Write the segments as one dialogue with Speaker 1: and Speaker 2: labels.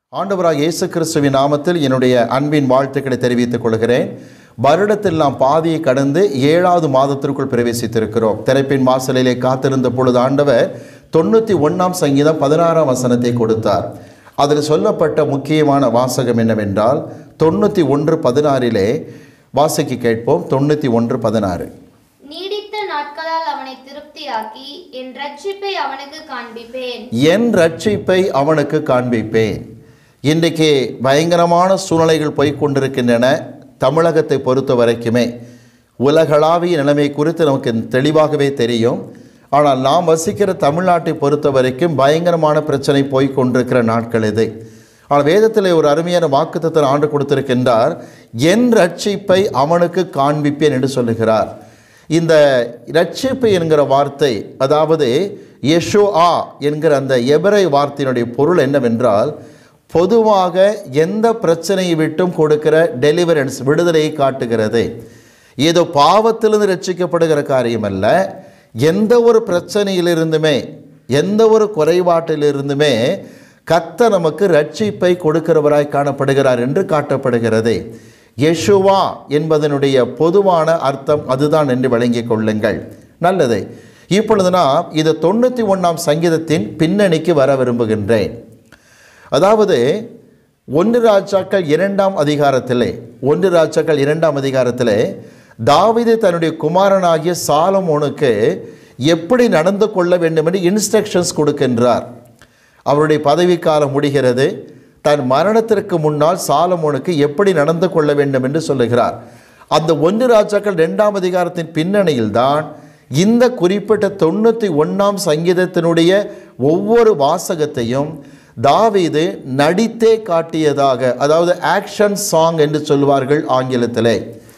Speaker 1: ஆண்டவராக இயேசு கிறிஸ்துவின் நாமத்தில் என்னுடைய அன்பின் வாழ்த்துக்களை தெரிவித்துக் கொள்கிறேன் வருடத்தில் நாம் பாதியை கடந்து ஏழாவது மாதத்திற்குள் பிரவேசித்திருக்கிறோம் திரைப்பின் வாசலிலே காத்திருந்த பொழுது ஆண்டவர் தொண்ணூற்றி ஒன்றாம் சங்கீதம் பதினாறாம் வசனத்தை கொடுத்தார் அதில் சொல்லப்பட்ட முக்கியமான வாசகம் என்னவென்றால் தொண்ணூற்றி ஒன்று பதினாறிலே வாசிக்க கேட்போம் தொண்ணூற்றி ஒன்று பதினாறு
Speaker 2: நீடித்த நாட்களால் அவனை திருப்தியாக்கி என் ரட்சிப்பை அவனுக்கு காண்பிப்பேன்
Speaker 1: என் ரட்சிப்பை அவனுக்கு காண்பிப்பேன் இன்றைக்கு பயங்கரமான சூழ்நிலைகள் போய்க் கொண்டிருக்கின்றன தமிழகத்தை பொறுத்த வரைக்குமே உலகளாவிய நிலைமை குறித்து நமக்கு தெளிவாகவே தெரியும் ஆனால் நாம் வசிக்கிற தமிழ்நாட்டை பொறுத்த வரைக்கும் பயங்கரமான பிரச்சனை போய்க் கொண்டிருக்கிற நாட்கள் இது ஆனால் வேதத்தில் ஒரு அருமையான வாக்குத்தத்தை ஆண்டு கொடுத்திருக்கின்றார் என் ரட்சிப்பை அவனுக்கு காண்பிப்பேன் என்று சொல்லுகிறார் இந்த ரட்சிப்பு என்கிற வார்த்தை அதாவது யெஷோ ஆ என்கிற அந்த எபிரை வார்த்தையினுடைய பொருள் என்னவென்றால் பொதுவாக எந்த பிரச்சனையை விட்டும் கொடுக்கிற டெலிவரன்ஸ் விடுதலையை காட்டுகிறது ஏதோ பாவத்திலிருந்து ரட்சிக்கப்படுகிற காரியம் அல்ல எந்த ஒரு பிரச்சனையிலிருந்துமே எந்த ஒரு குறைபாட்டிலிருந்துமே கத்த நமக்கு ரட்சிப்பை கொடுக்கிறவராய் காணப்படுகிறார் என்று காட்டப்படுகிறது யெஷுவா என்பதனுடைய பொதுவான அர்த்தம் அதுதான் என்று விளங்கிக் கொள்ளுங்கள் நல்லது இப்பொழுது நாம் இது தொண்ணூற்றி ஒன்றாம் சங்கீதத்தின் பின்னணிக்கு வர விரும்புகின்றேன் அதாவது ஒன்று ராஜாக்கள் இரண்டாம் அதிகாரத்திலே ஒன்று ராஜாக்கள் இரண்டாம் அதிகாரத்திலே தாவீது தன்னுடைய குமாரனாகிய சாலமோனுக்கு எப்படி நடந்து கொள்ள வேண்டும் என்று இன்ஸ்ட்ரக்ஷன்ஸ் கொடுக்கின்றார் அவருடைய பதவிக்காலம் முடிகிறது தன் மரணத்திற்கு முன்னால் சாலமோனுக்கு எப்படி நடந்து கொள்ள வேண்டும் என்று சொல்லுகிறார் அந்த ஒன்று ராஜாக்கள் ரெண்டாம் அதிகாரத்தின் பின்னணியில்தான் இந்த குறிப்பிட்ட தொண்ணூற்றி ஒன்றாம் சங்கீதத்தினுடைய ஒவ்வொரு வாசகத்தையும் தாவீது நடித்தே காட்டியதாக அதாவது ஆக்ஷன் சாங் என்று சொல்வார்கள் ஆங்கிலத்திலே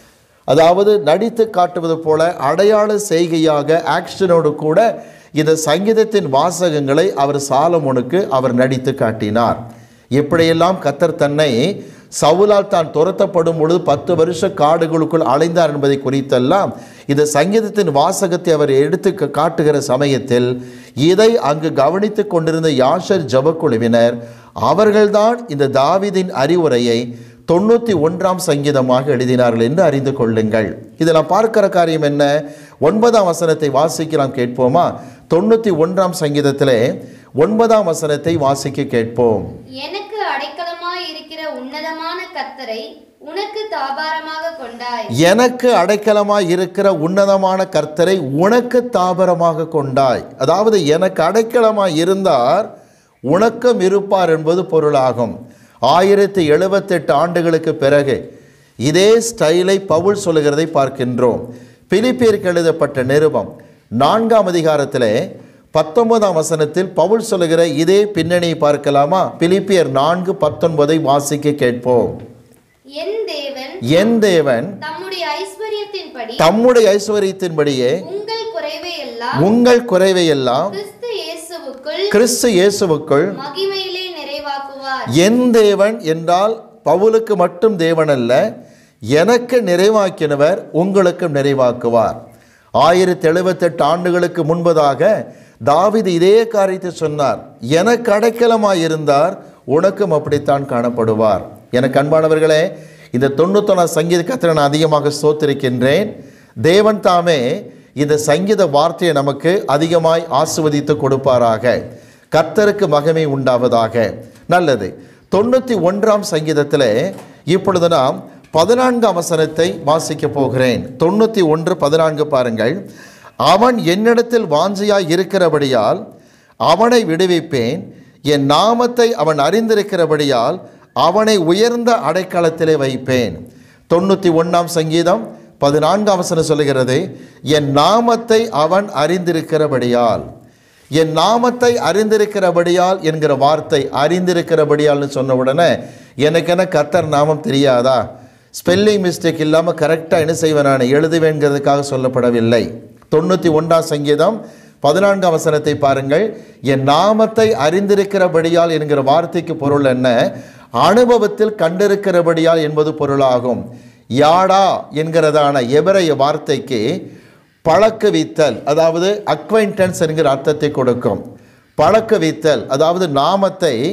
Speaker 1: அதாவது நடித்து காட்டுவது போல அடையாள செய்கையாக ஆக்ஷனோடு கூட இந்த சங்கீதத்தின் வாசகங்களை அவர் சாலமோனுக்கு அவர் நடித்து காட்டினார் எப்படியெல்லாம் கத்தர் தன்னை சவுலால் தான் துரத்தப்படும் பொழுது பத்து வருஷ காடுகளுக்குள் அலைந்தார் என்பதை குறித்தெல்லாம் இந்த சங்கீதத்தின் வாசகத்தை அவர் எடுத்து க- காட்டுகிற சமயத்தில் இதை அங்கு கவனித்து கொண்டிருந்த யாஷர் ஜபக்குழுவினர் அவர்கள்தான் இந்த தாவீதின் அறிவுரையை தொண்ணூற்றி ஒன்றாம் சங்கீதமாக எழுதினார்கள் என்று அறிந்து கொள்ளுங்கள் இதில் நாம் பார்க்கிற காரியம் என்ன ஒன்பதாம் வசனத்தை வாசிக்கலாம் கேட்போமா தொண்ணூற்றி ஒன்றாம் சங்கீதத்திலே ஒன்பதாம் வசனத்தை வாசிக்க கேட்போம்
Speaker 2: எனக்கு அடைக்கலமாய் இருக்கிற உன்னதமான கத்தரை உனக்கு தாபாரமாக கொண்டாய்
Speaker 1: எனக்கு அடைக்கலமாய் இருக்கிற உன்னதமான கர்த்தரை உனக்கு தாபரமாக கொண்டாய் அதாவது எனக்கு அடைக்கலமாய் இருந்தார் உனக்கும் இருப்பார் என்பது பொருளாகும் ஆயிரத்தி எழுபத்தெட்டு ஆண்டுகளுக்கு பிறகு இதே ஸ்டைலை பவுல் சொல்லுகிறதை பார்க்கின்றோம் பிலிப்பியருக்கு எழுதப்பட்ட நிருபம் நான்காம் அதிகாரத்திலே பத்தொன்பதாம் வசனத்தில் பவுல் சொல்லுகிற இதே பின்னணியை பார்க்கலாமா பிலிப்பியர் நான்கு பத்தொன்பதை வாசிக்க கேட்போம்
Speaker 2: என் தேவன்
Speaker 1: என் தேவன்
Speaker 2: தம்முடைய ஐஸ்வர்யத்தின்படி
Speaker 1: தம்முடைய ஐஸ்வர்யத்தின்படியே
Speaker 2: உங்கள் குறைவை எல்லாம்
Speaker 1: உங்கள் குறைவையெல்லாம்
Speaker 2: கிறிஸ்து இயேசுவுக்குள்
Speaker 1: கிறிஸ்து இயேசுவுக்குள்
Speaker 2: மகிமையிலே நிறைவாக்குவார்
Speaker 1: என் தேவன் என்றால் பவுலுக்கு மட்டும் தேவன் அல்ல எனக்கு நிறைவாக்கினவர் உங்களுக்கும் நிறைவாக்குவார் ஆயிரத்தி எழுபத்தெட்டு ஆண்டுகளுக்கு முன்பதாக தாவீது இதே காரியத்தை சொன்னார் எனக்கு அடைக்கலமாய் இருந்தார் உனக்கும் அப்படித்தான் காணப்படுவார் எனக்கு அன்பானவர்களே இந்த தொண்ணூத்தொன்னாம் சங்கீத கத்திர நான் அதிகமாக ஸ்தோத்திருக்கின்றேன் தேவன் தாமே இந்த சங்கீத வார்த்தையை நமக்கு அதிகமாய் ஆசிர்வதித்து கொடுப்பாராக கர்த்தருக்கு மகிமை உண்டாவதாக நல்லது தொண்ணூற்றி ஒன்றாம் சங்கீதத்தில் இப்பொழுது நாம் பதினான்காம் வசனத்தை வாசிக்க போகிறேன் தொண்ணூற்றி ஒன்று பதினான்கு பாருங்கள் அவன் என்னிடத்தில் வாஞ்சையாய் இருக்கிறபடியால் அவனை விடுவிப்பேன் என் நாமத்தை அவன் அறிந்திருக்கிறபடியால் அவனை உயர்ந்த அடைக்கலத்திலே வைப்பேன் தொண்ணூற்றி ஒன்றாம் சங்கீதம் பதினான்காம் வசனம் சொல்லுகிறது என் நாமத்தை அவன் அறிந்திருக்கிறபடியால் என் நாமத்தை அறிந்திருக்கிறபடியால் என்கிற வார்த்தை அறிந்திருக்கிறபடியால்னு சொன்ன உடனே எனக்கு என்ன கர்த்தர் நாமம் தெரியாதா ஸ்பெல்லிங் மிஸ்டேக் இல்லாமல் கரெக்டாக என்ன செய்வேன் நான் எழுதுவேங்கிறதுக்காக சொல்லப்படவில்லை தொண்ணூற்றி ஒன்றாம் சங்கீதம் பதினான்காம் வசனத்தை பாருங்கள் என் நாமத்தை அறிந்திருக்கிறபடியால் என்கிற வார்த்தைக்கு பொருள் என்ன அனுபவத்தில் கண்டிருக்கிறபடியால் என்பது பொருளாகும் யாடா என்கிறதான எபிரைய வார்த்தைக்கு பழக்குவித்தல் அதாவது அக்வைண்டன்ஸ் என்கிற அர்த்தத்தை கொடுக்கும் பழக்குவித்தல் அதாவது நாமத்தை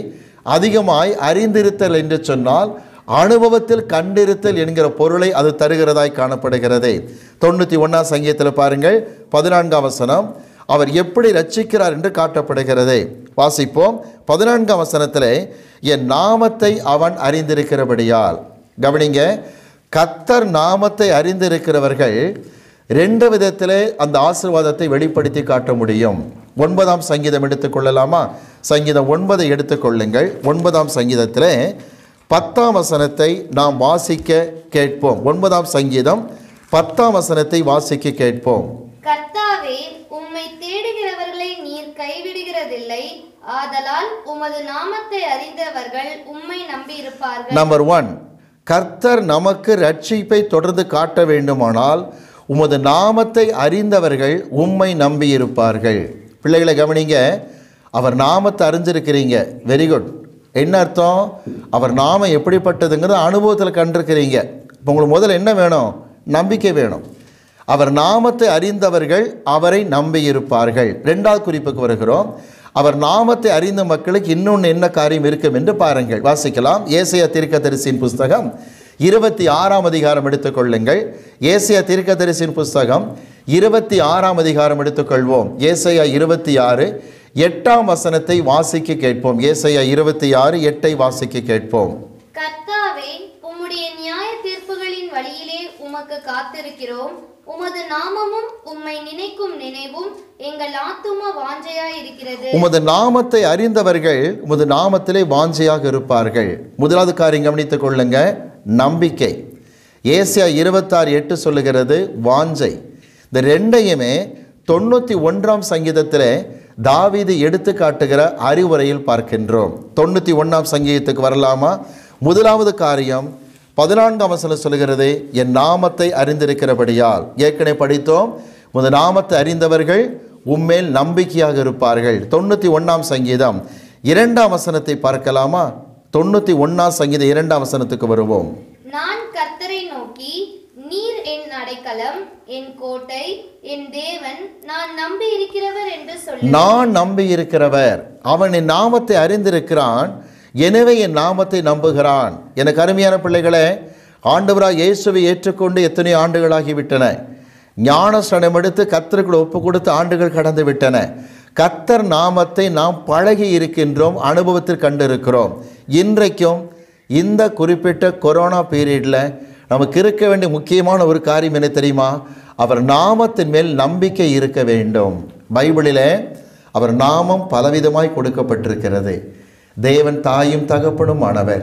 Speaker 1: அதிகமாய் அறிந்திருத்தல் என்று சொன்னால் அனுபவத்தில் கண்டிருத்தல் என்கிற பொருளை அது தருகிறதாய் காணப்படுகிறது தொண்ணூற்றி ஒன்றாம் சங்கீதத்தில் பாருங்கள் பதினான்காம் வசனம் அவர் எப்படி ரட்சிக்கிறார் என்று காட்டப்படுகிறது வாசிப்போம் பதினான்காம் வசனத்தில் என் நாமத்தை அவன் அறிந்திருக்கிறபடியால் கவனிங்க கத்தர் நாமத்தை அறிந்திருக்கிறவர்கள் ரெண்டு விதத்திலே அந்த ஆசீர்வாதத்தை வெளிப்படுத்தி காட்ட முடியும் ஒன்பதாம் சங்கீதம் எடுத்துக்கொள்ளலாமா சங்கீதம் ஒன்பதை எடுத்துக்கொள்ளுங்கள் ஒன்பதாம் சங்கீதத்தில் பத்தாம் வசனத்தை நாம் வாசிக்க கேட்போம் ஒன்பதாம் சங்கீதம் பத்தாம் வசனத்தை வாசிக்க கேட்போம்
Speaker 2: கர்த்தாவே உம்மை தேடுகிறவர்களை நீர் கைவிடுகிறதில்லை ஆதலால் உமது நாமத்தை அறிந்தவர்கள் உம்மை நம்பியிருப்பார்கள்
Speaker 1: நம்பர் ஒன் கர்த்தர் நமக்கு ரட்சிப்பை தொடர்ந்து காட்ட வேண்டுமானால் உமது நாமத்தை அறிந்தவர்கள் உம்மை நம்பியிருப்பார்கள் பிள்ளைகளை கவனிங்க அவர் நாமத்தை அறிஞ்சிருக்கிறீங்க வெரி குட் என்ன அர்த்தம் அவர் நாமம் எப்படிப்பட்டதுங்கிறத அனுபவத்தில் கண்டிருக்கிறீங்க இப்போ உங்களுக்கு முதல்ல என்ன வேணும் நம்பிக்கை வேணும் அவர் நாமத்தை அறிந்தவர்கள் அவரை நம்பியிருப்பார்கள் ரெண்டாவது குறிப்புக்கு வருகிறோம் அவர் நாமத்தை அறிந்த மக்களுக்கு இன்னொன்று என்ன காரியம் இருக்கும் என்று பாருங்கள் வாசிக்கலாம் ஏசையா தீர்க்கதரிசியின் புஸ்தகம் இருபத்தி ஆறாம் அதிகாரம் எடுத்துக்கொள்ளுங்கள் ஏசையா தீர்க்கதரிசியின் புஸ்தகம் இருபத்தி ஆறாம் அதிகாரம் எடுத்துக்கொள்வோம் ஏசையா இருபத்தி ஆறு எட்டாம் வசனத்தை வாசிக்க கேட்போம் ஏசையா இருபத்தி ஆறு எட்டை வாசிக்க கேட்போம்
Speaker 2: கர்த்தாவே உம்முடைய நியாய தீர்ப்புகளின் வழியிலே உமக்கு காத்திருக்கிறோம் உமது நாமமும் உம்மை நினைக்கும் நினைவும் எங்கள் ஆத்தும வாஞ்சையாயிருக்கிறது
Speaker 1: உமது நாமத்தை அறிந்தவர்கள் உமது நாமத்திலே வாஞ்சையாக இருப்பார்கள் முதலாவது காரியம் கவனித்துக் கொள்ளுங்க நம்பிக்கை ஏசியா இருபத்தாறு எட்டு சொல்லுகிறது வாஞ்சை இந்த ரெண்டையுமே தொண்ணூற்றி ஒன்றாம் சங்கீதத்தில் தாவீது எடுத்து காட்டுகிற அறிவுரையில் பார்க்கின்றோம் தொண்ணூற்றி ஒன்றாம் சங்கீதத்துக்கு வரலாமா முதலாவது காரியம் பதினான்காம் வசனம் சொல்கிறது என் நாமத்தை அறிந்திருக்கிறபடியால் ஏற்கனவே படித்தோம் உமது நாமத்தை அறிந்தவர்கள் உம்மேல் நம்பிக்கையாக இருப்பார்கள் தொண்ணூற்றி ஒன்றாம் சங்கீதம் இரண்டாம் வசனத்தை பார்க்கலாமா தொண்ணூற்றி ஒன்றாம் சங்கீதம் இரண்டாம் வசனத்துக்கு வருவோம்
Speaker 2: நான் கர்த்தரை நோக்கி நீர் என் அடைக்கலம் என் கோட்டை என் தேவன் நான் நம்பி இருக்கிறவர் என்று சொல்லி
Speaker 1: நான் நம்பி இருக்கிறவர் அவன் என் நாமத்தை அறிந்திருக்கிறான் எனவே என் நாமத்தை நம்புகிறான் எனக்கு அருமையான பிள்ளைகளே ஆண்டவராக இயேசுவை ஏற்றுக்கொண்டு எத்தனை ஆண்டுகளாகிவிட்டன ஞானஸ்நானம் எடுத்து கத்தருக்குள்ள ஒப்பு கொடுத்து ஆண்டுகள் கடந்து விட்டன கத்தர் நாமத்தை நாம் பழகி இருக்கின்றோம் அனுபவத்தில் கண்டிருக்கிறோம் இன்றைக்கும் இந்த குறிப்பிட்ட கொரோனா பீரியடில் நமக்கு இருக்க வேண்டிய முக்கியமான ஒரு காரியம் என்ன தெரியுமா அவர் நாமத்தின் மேல் நம்பிக்கை இருக்க வேண்டும் பைபிளிலே அவர் நாமம் பலவிதமாய் கொடுக்கப்பட்டிருக்கிறது தேவன் தாயும் தகப்பனும் ஆனவர்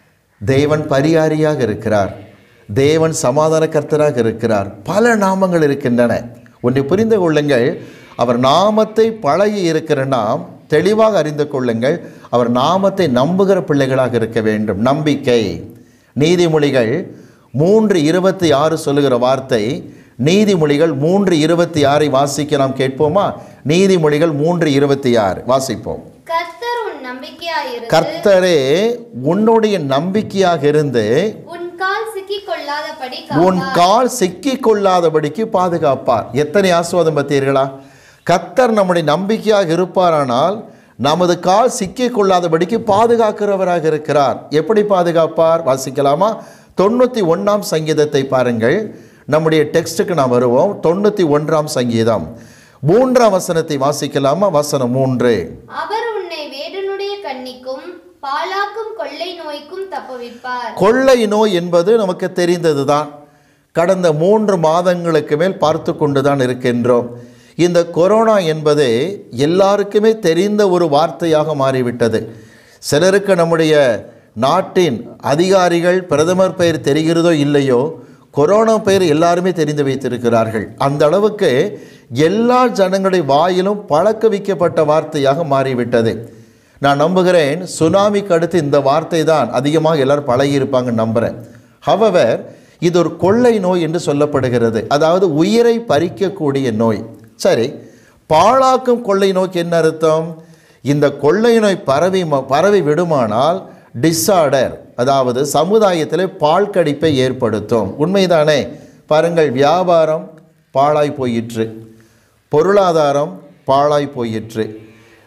Speaker 1: தேவன் பரிகாரியாக இருக்கிறார் தேவன் சமாதான கர்த்தராக இருக்கிறார் பல நாமங்கள் இருக்கின்றன ஒன்றை புரிந்து கொள்ளுங்கள் அவர் நாமத்தை பழகி இருக்கிற நாம் தெளிவாக அறிந்து கொள்ளுங்கள் அவர் நாமத்தை நம்புகிற பிள்ளைகளாக இருக்க வேண்டும் நம்பிக்கை நீதிமொழிகள் மூன்று இருபத்தி ஆறு சொல்லுகிற வார்த்தை நீதிமொழிகள் மூன்று இருபத்தி ஆறை வாசிக்க நாம் கேட்போமா நீதிமொழிகள் மூன்று இருபத்தி ஆறு வாசிப்போம்
Speaker 2: கர்த்தர் உன் நம்பிக்கையாயிருந்து
Speaker 1: கர்த்தரே உன்னுடைய நம்பிக்கையாக இருந்து
Speaker 2: உன் கால் சிக்கிக் கொள்ளாதபடி
Speaker 1: உன்
Speaker 2: காப்பார்.
Speaker 1: கால் சிக்கிக் கொள்ளாதபடிக்கு பாதுகாப்பார் எத்தனை ஆசுவாதம் பார்த்தீர்களா கர்த்தர் நம்முடைய நம்பிக்கையாக இருப்பாரானால் நமது கால் சிக்கிக் கொள்ளாதபடிக்கு பாதுகாக்கிறவராக இருக்கிறார் எப்படி பாதுகாப்பார் வாசிக்கலாமா தொண்ணூற்றி ஒன்றாம் சங்கீதத்தை பாருங்கள் நம்முடைய டெக்ஸ்ட்டுக்கு நாம் வருவோம் தொண்ணூற்றி ஒன்றாம் சங்கீதம் மூன்றாம் வசனத்தை வாசிக்கலாமா வசனம் மூன்று
Speaker 2: அவர் உன்னை வேடனுடைய கண்ணிக்கும் பாலாக்கும் கொள்ளை நோய்க்கும் தப்புவிப்பார்
Speaker 1: கொள்ளை நோய் என்பது நமக்கு தெரிந்ததுதான் கடந்த மூன்று மாதங்களுக்கு மேல் பார்த்து கொண்டு தான் இருக்கின்றோம் இந்த கொரோனா என்பது எல்லாருக்குமே தெரிந்த ஒரு வார்த்தையாக மாறிவிட்டது சிலருக்கு நம்முடைய நாட்டின் அதிகாரிகள் பிரதமர் பெயர் தெரிகிறதோ இல்லையோ கொரோனா பெயர் எல்லாருமே தெரிந்து வைத்திருக்கிறார்கள் அந்த அளவுக்கு எல்லா ஜனங்களுடைய வாயிலும் பழக்க வைக்கப்பட்ட வார்த்தையாக மாறிவிட்டது நான் நம்புகிறேன் சுனாமிக்கு அடுத்து இந்த வார்த்தை தான் அதிகமாக எல்லாரும் பழகியிருப்பாங்கன்னு நம்புகிறேன் ஹவவர் இது ஒரு கொள்ளை நோய் என்று சொல்லப்படுகிறது அதாவது உயிரை பறிக்கக்கூடிய நோய் சரி பாழாக்கும் கொள்ளை நோய்க்கு என்ன அர்த்தம் இந்த கொள்ளை நோய் பரவி ம- பரவி விடுமானால் டிஸார்டர் அதாவது சமுதாயத்தில் பால் கடிப்பை ஏற்படுத்தும் உண்மைதானே பாருங்கள் வியாபாரம் பாழாய் போயிற்று பொருளாதாரம் பாழாய் போயிற்று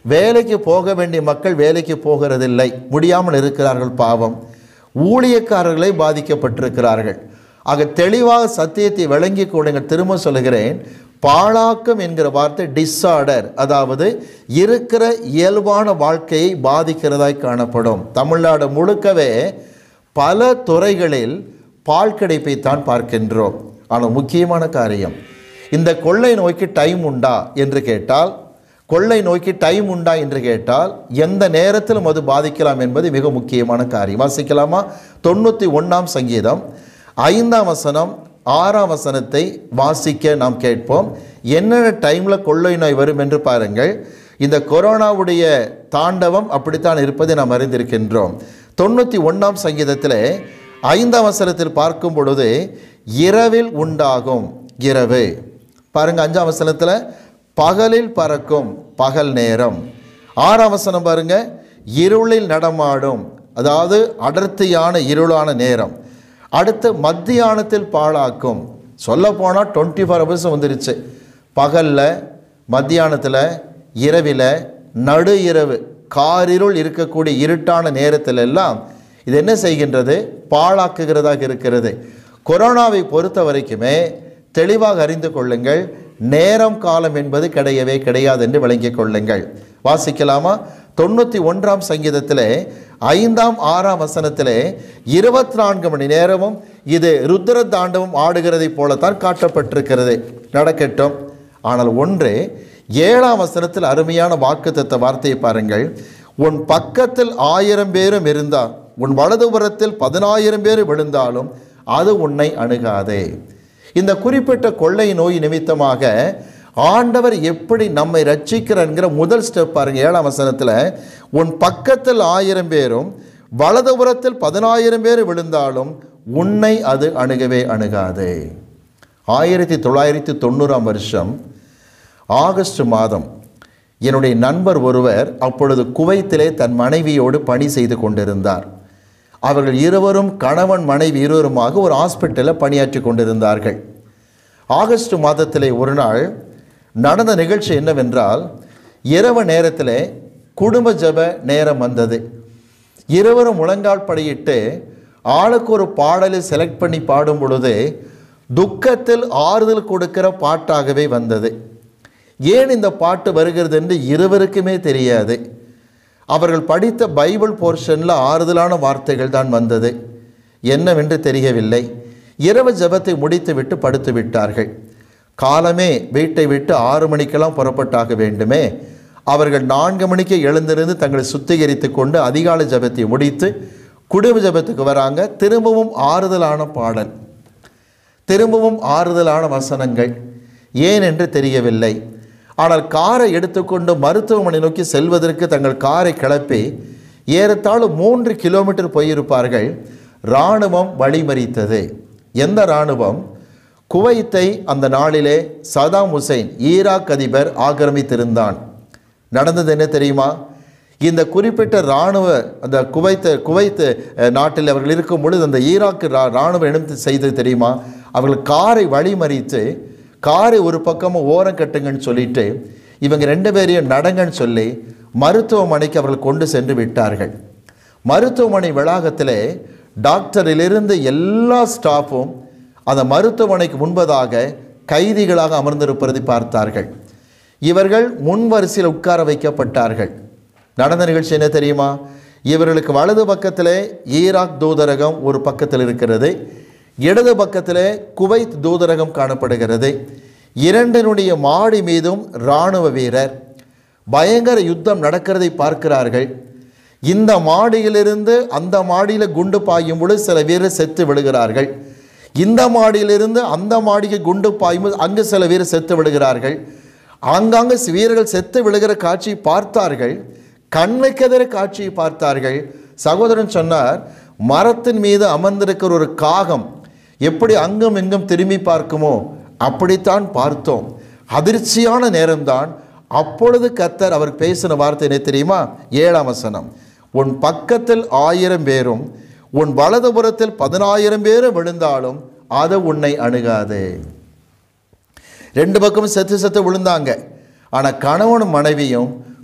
Speaker 1: வேலைக்கு போக வேண்டிய மக்கள் வேலைக்கு போகிறதில்லை முடியாமல் இருக்கிறார்கள் பாவம் ஊழியக்காரர்களே பாதிக்கப்பட்டிருக்கிறார்கள் ஆக தெளிவாக சத்தியத்தை விளங்கி கொடுங்க திரும்ப சொல்லுகிறேன் பாழாக்கம் என்கிற வார்த்தை டிஸார்டர் அதாவது இருக்கிற இயல்பான வாழ்க்கையை பாதிக்கிறதாய் காணப்படும் தமிழ்நாடு முழுக்கவே பல துறைகளில் பால் கிடைப்பை தான் பார்க்கின்றோம் ஆனால் முக்கியமான காரியம் இந்த கொள்ளை நோய்க்கு டைம் உண்டா என்று கேட்டால் கொள்ளை நோய்க்கு டைம் உண்டா என்று கேட்டால் எந்த நேரத்திலும் அது பாதிக்கலாம் என்பது மிக முக்கியமான காரியம் வாசிக்கலாமா தொண்ணூற்றி ஒன்றாம் சங்கீதம் ஐந்தாம் வசனம் ஆறாம் வசனத்தை வாசிக்க நாம் கேட்போம் என்னென்ன டைமில் கொள்ளை நோய் வரும் என்று பாருங்கள் இந்த கொரோனாவுடைய தாண்டவம் அப்படித்தான் இருப்பதை நாம் அறிந்திருக்கின்றோம் தொண்ணூற்றி ஒன்றாம் சங்கீதத்தில் ஐந்தாம் வசனத்தில் பார்க்கும் பொழுது இரவில் உண்டாகும் இரவு பாருங்க அஞ்சாம் வசனத்தில் பகலில் பறக்கும் பகல் நேரம் ஆறாம் வசனம் பாருங்க இருளில் நடமாடும் அதாவது அடர்த்தியான இருளான நேரம் அடுத்து மத்தியானத்தில் பாழாக்கும் சொல்ல போனால் டுவெண்ட்டி ஃபோர் ஹவர்ஸ் வந்துருச்சு பகலில் மத்தியானத்தில் இரவில் நடு இரவு காரிருள் இருக்கக்கூடிய இருட்டான நேரத்தில் எல்லாம் இது என்ன செய்கின்றது பாழாக்குகிறதாக இருக்கிறது கொரோனாவை பொறுத்த வரைக்குமே தெளிவாக அறிந்து கொள்ளுங்கள் நேரம் காலம் என்பது கிடையவே கிடையாது என்று விளங்கிக் கொள்ளுங்கள் வாசிக்கலாமா தொண்ணூற்றி ஒன்றாம் சங்கீதத்திலே ஐந்தாம் ஆறாம் வசனத்திலே இருபத்தி நான்கு மணி நேரமும் இது ருத்ர தாண்டவம் ஆடுகிறதைப் போலத்தான் காட்டப்பட்டிருக்கிறது நடக்கட்டும் ஆனால் ஒன்று ஏழாம் வசனத்தில் அருமையான வாக்குத்தத்த வார்த்தையை பாருங்கள் உன் பக்கத்தில் ஆயிரம் பேரும் இருந்தால் உன் வலதுபுறத்தில் பதினாயிரம் பேர் விழுந்தாலும் அது உன்னை அணுகாதே இந்த குறிப்பிட்ட கொள்ளை நோய் நிமித்தமாக ஆண்டவர் எப்படி நம்மை ரட்சிக்கிறார்ங்கிற முதல் ஸ்டெப் பாருங்க ஏழாம் வசனத்தில் உன் பக்கத்தில் ஆயிரம் பேரும் வலதுபுறத்தில் பதினாயிரம் பேர் விழுந்தாலும் உன்னை அது அணுகவே அணுகாது ஆயிரத்தி தொள்ளாயிரத்தி தொண்ணூறாம் வருஷம் ஆகஸ்ட் மாதம் என்னுடைய நண்பர் ஒருவர் அப்பொழுது குவைத்திலே தன் மனைவியோடு பணி செய்து கொண்டிருந்தார் அவர்கள் இருவரும் கணவன் மனைவி இருவருமாக ஒரு ஹாஸ்பிட்டலில் பணியாற்றி கொண்டிருந்தார்கள் ஆகஸ்ட் மாதத்திலே ஒரு நாள் நடந்த நிகழ்ச்சி என்னவென்றால் இரவு நேரத்தில் குடும்ப ஜெப நேரம் வந்தது இருவரும் முழங்கால் படியிட்டு ஆளுக்கு ஒரு பாடலை செலக்ட் பண்ணி பாடும் பொழுது துக்கத்தில் ஆறுதல் கொடுக்கிற பாட்டாகவே வந்தது ஏன் இந்த பாட்டு வருகிறது என்று இருவருக்குமே தெரியாது அவர்கள் படித்த பைபிள் போர்ஷனில் ஆறுதலான வார்த்தைகள் தான் வந்தது என்னவென்று தெரியவில்லை இரவு ஜெபத்தை முடித்துவிட்டு படுத்து விட்டார்கள் காலமே வீட்டை விட்டு ஆறு மணிக்கெல்லாம் புறப்பட்டாக வேண்டுமே அவர்கள் நான்கு மணிக்கு எழுந்திருந்து தங்களை சுத்திகரித்து கொண்டு அதிகாலை ஜெபத்தை முடித்து குடும்ப ஜெபத்துக்கு வராங்க திரும்பவும் ஆறுதலான பாடல் திரும்பவும் ஆறுதலான வசனங்கள் ஏன் என்று தெரியவில்லை ஆனால் காரை எடுத்துக்கொண்டு மருத்துவமனை நோக்கி செல்வதற்கு தங்கள் காரை கிளப்பி ஏறத்தாழ மூன்று கிலோமீட்டர் போயிருப்பார்கள் இராணுவம் வழிமறித்தது எந்த இராணுவம் குவைத்தை அந்த நாளிலே சதாம் ஹுசைன் ஈராக் அதிபர் ஆக்கிரமித்திருந்தான் நடந்தது என்ன தெரியுமா இந்த குறிப்பிட்ட இராணுவ அந்த குவைத்து குவைத்து அஹ், நாட்டில் அவர்கள் இருக்கும் பொழுது அந்த ஈராக்கு ரா இராணுவம் என்ன செய்தது தெரியுமா அவர்கள் காரை வழிமறித்து காரை ஒரு பக்கமாக ஓரம் கட்டுங்கன்னு சொல்லிட்டு இவங்க ரெண்டு பேரையும் நடங்கன்னு சொல்லி மருத்துவமனைக்கு அவர்கள் கொண்டு சென்று விட்டார்கள் மருத்துவமனை வளாகத்திலே டாக்டரிலிருந்து எல்லா ஸ்டாஃபும் அந்த மருத்துவமனைக்கு முன்பதாக கைதிகளாக அமர்ந்திருப்பதை பார்த்தார்கள் இவர்கள் முன் வரிசையில் உட்கார வைக்கப்பட்டார்கள் நடந்த நிகழ்ச்சி என்ன தெரியுமா இவர்களுக்கு வலது பக்கத்திலே ஈராக் தூதரகம் ஒரு பக்கத்தில் இருக்கிறது இடது பக்கத்திலே குவைத் தூதரகம் காணப்படுகிறது இரண்டினுடைய மாடி மீதும் இராணுவ வீரர் பயங்கர யுத்தம் நடக்கிறதை பார்க்கிறார்கள் இந்த மாடியிலிருந்து அந்த மாடியில் குண்டு பாயும் பொழுது சில வீரர் செத்து விடுகிறார்கள் இந்த மாடியிலிருந்து அந்த மாடிக்கு குண்டு பாயும் போது அங்கு சில வீரர் செத்து விடுகிறார்கள் ஆங்காங்கு வீரர்கள் செத்து விழுகிற காட்சியை பார்த்தார்கள் கண்ணுக்கெதிர காட்சியை பார்த்தார்கள் சகோதரன் சொன்னார் மரத்தின் மீது அமர்ந்திருக்கிற ஒரு காகம் எப்படி அங்கும் இங்கும் திரும்பி பார்க்குமோ அப்படித்தான் பார்த்தோம் அதிர்ச்சியான நேரம்தான் அப்பொழுது கத்தர் அவர் பேசின வார்த்தை என்ன தெரியுமா ஏழாம் வசனம் உன் பக்கத்தில் ஆயிரம் பேரும் உன் வலதுபுறத்தில் பதினாயிரம் பேரும் விழுந்தாலும் அது உன்னை அணுகாது ரெண்டு பக்கமும் செத்து செத்து விழுந்தாங்க ஆனால் கணவனும் மனைவியும்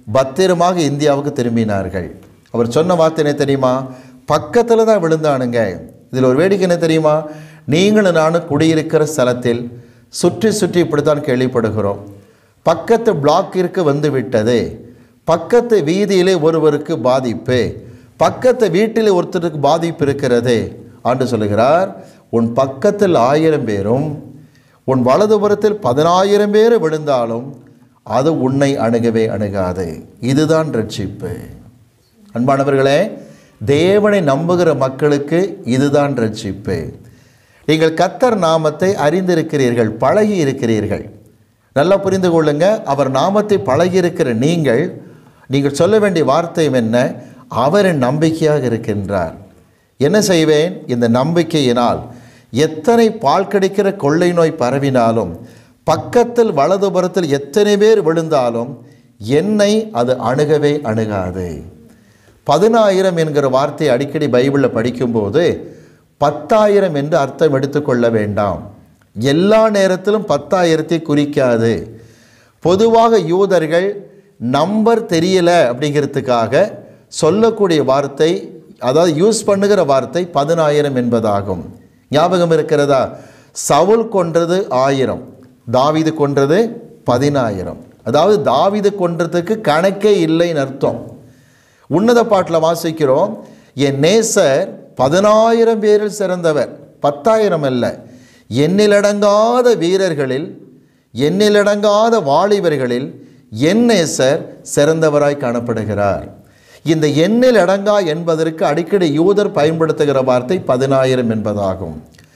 Speaker 1: பத்திரமாக இந்தியாவுக்கு திரும்பினார்கள் அவர் சொன்ன வார்த்தை என்ன தெரியுமா பக்கத்தில் தான் விழுந்தானுங்க இதில் ஒரு வேடிக்கை என்ன தெரியுமா நீங்களும் நானும் குடியிருக்கிற ஸ்தலத்தில் சுற்றி சுற்றி இப்படித்தான் கேள்விப்படுகிறோம் பக்கத்து பிளாக்கிற்கு வந்து விட்டது பக்கத்து வீதியிலே ஒருவருக்கு பாதிப்பு பக்கத்து வீட்டிலே ஒருத்தருக்கு பாதிப்பு இருக்கிறது ஆண்டு சொல்லுகிறார் உன் பக்கத்தில் ஆயிரம் பேரும் உன் வலதுபுறத்தில் பதினாயிரம் பேர் விழுந்தாலும் அது உன்னை அணுகவே அணுகாது இதுதான் ரட்சிப்பு அன்பானவர்களே தேவனை நம்புகிற மக்களுக்கு இதுதான் ரட்சிப்பு நீங்கள் கத்தர் நாமத்தை அறிந்திருக்கிறீர்கள் பழகி இருக்கிறீர்கள் நல்லா புரிந்து கொள்ளுங்க அவர் நாமத்தை பழகியிருக்கிற நீங்கள் நீங்கள் சொல்ல வேண்டிய வார்த்தையும் என்ன அவரின் நம்பிக்கையாக இருக்கின்றார் என்ன செய்வேன் இந்த நம்பிக்கையினால் எத்தனை பால் கிடைக்கிற கொள்ளை நோய் பரவினாலும் பக்கத்தில் வலதுபுறத்தில் எத்தனை பேர் விழுந்தாலும் என்னை அது அணுகவே அணுகாது பதினாயிரம் என்கிற வார்த்தையை அடிக்கடி பைபிளில் படிக்கும்போது பத்தாயிரம் என்று அர்த்தம் எடுத்துக்கொள்ள வேண்டாம் எல்லா நேரத்திலும் பத்தாயிரத்தை குறிக்காது பொதுவாக யூதர்கள் நம்பர் தெரியல அப்படிங்கிறதுக்காக சொல்லக்கூடிய வார்த்தை அதாவது யூஸ் பண்ணுகிற வார்த்தை பதினாயிரம் என்பதாகும் ஞாபகம் இருக்கிறதா சவுல் கொன்றது ஆயிரம் தாவீது கொன்றது பதினாயிரம் அதாவது தாவீது கொன்றதுக்கு கணக்கே இல்லைன்னு அர்த்தம் உன்னத பாட்டில் வாசிக்கிறோம் என் நேசர் பதினாயிரம் பேரில் சிறந்தவர் பத்தாயிரம் அல்ல எண்ணிலடங்காத வீரர்களில் எண்ணிலடங்காத வாலிபர்களில் என் நேசர் சிறந்தவராய் காணப்படுகிறார் இந்த எண்ணில் அடங்கா என்பதற்கு அடிக்கடி யூதர் பயன்படுத்துகிற வார்த்தை பதினாயிரம் என்பதாகும்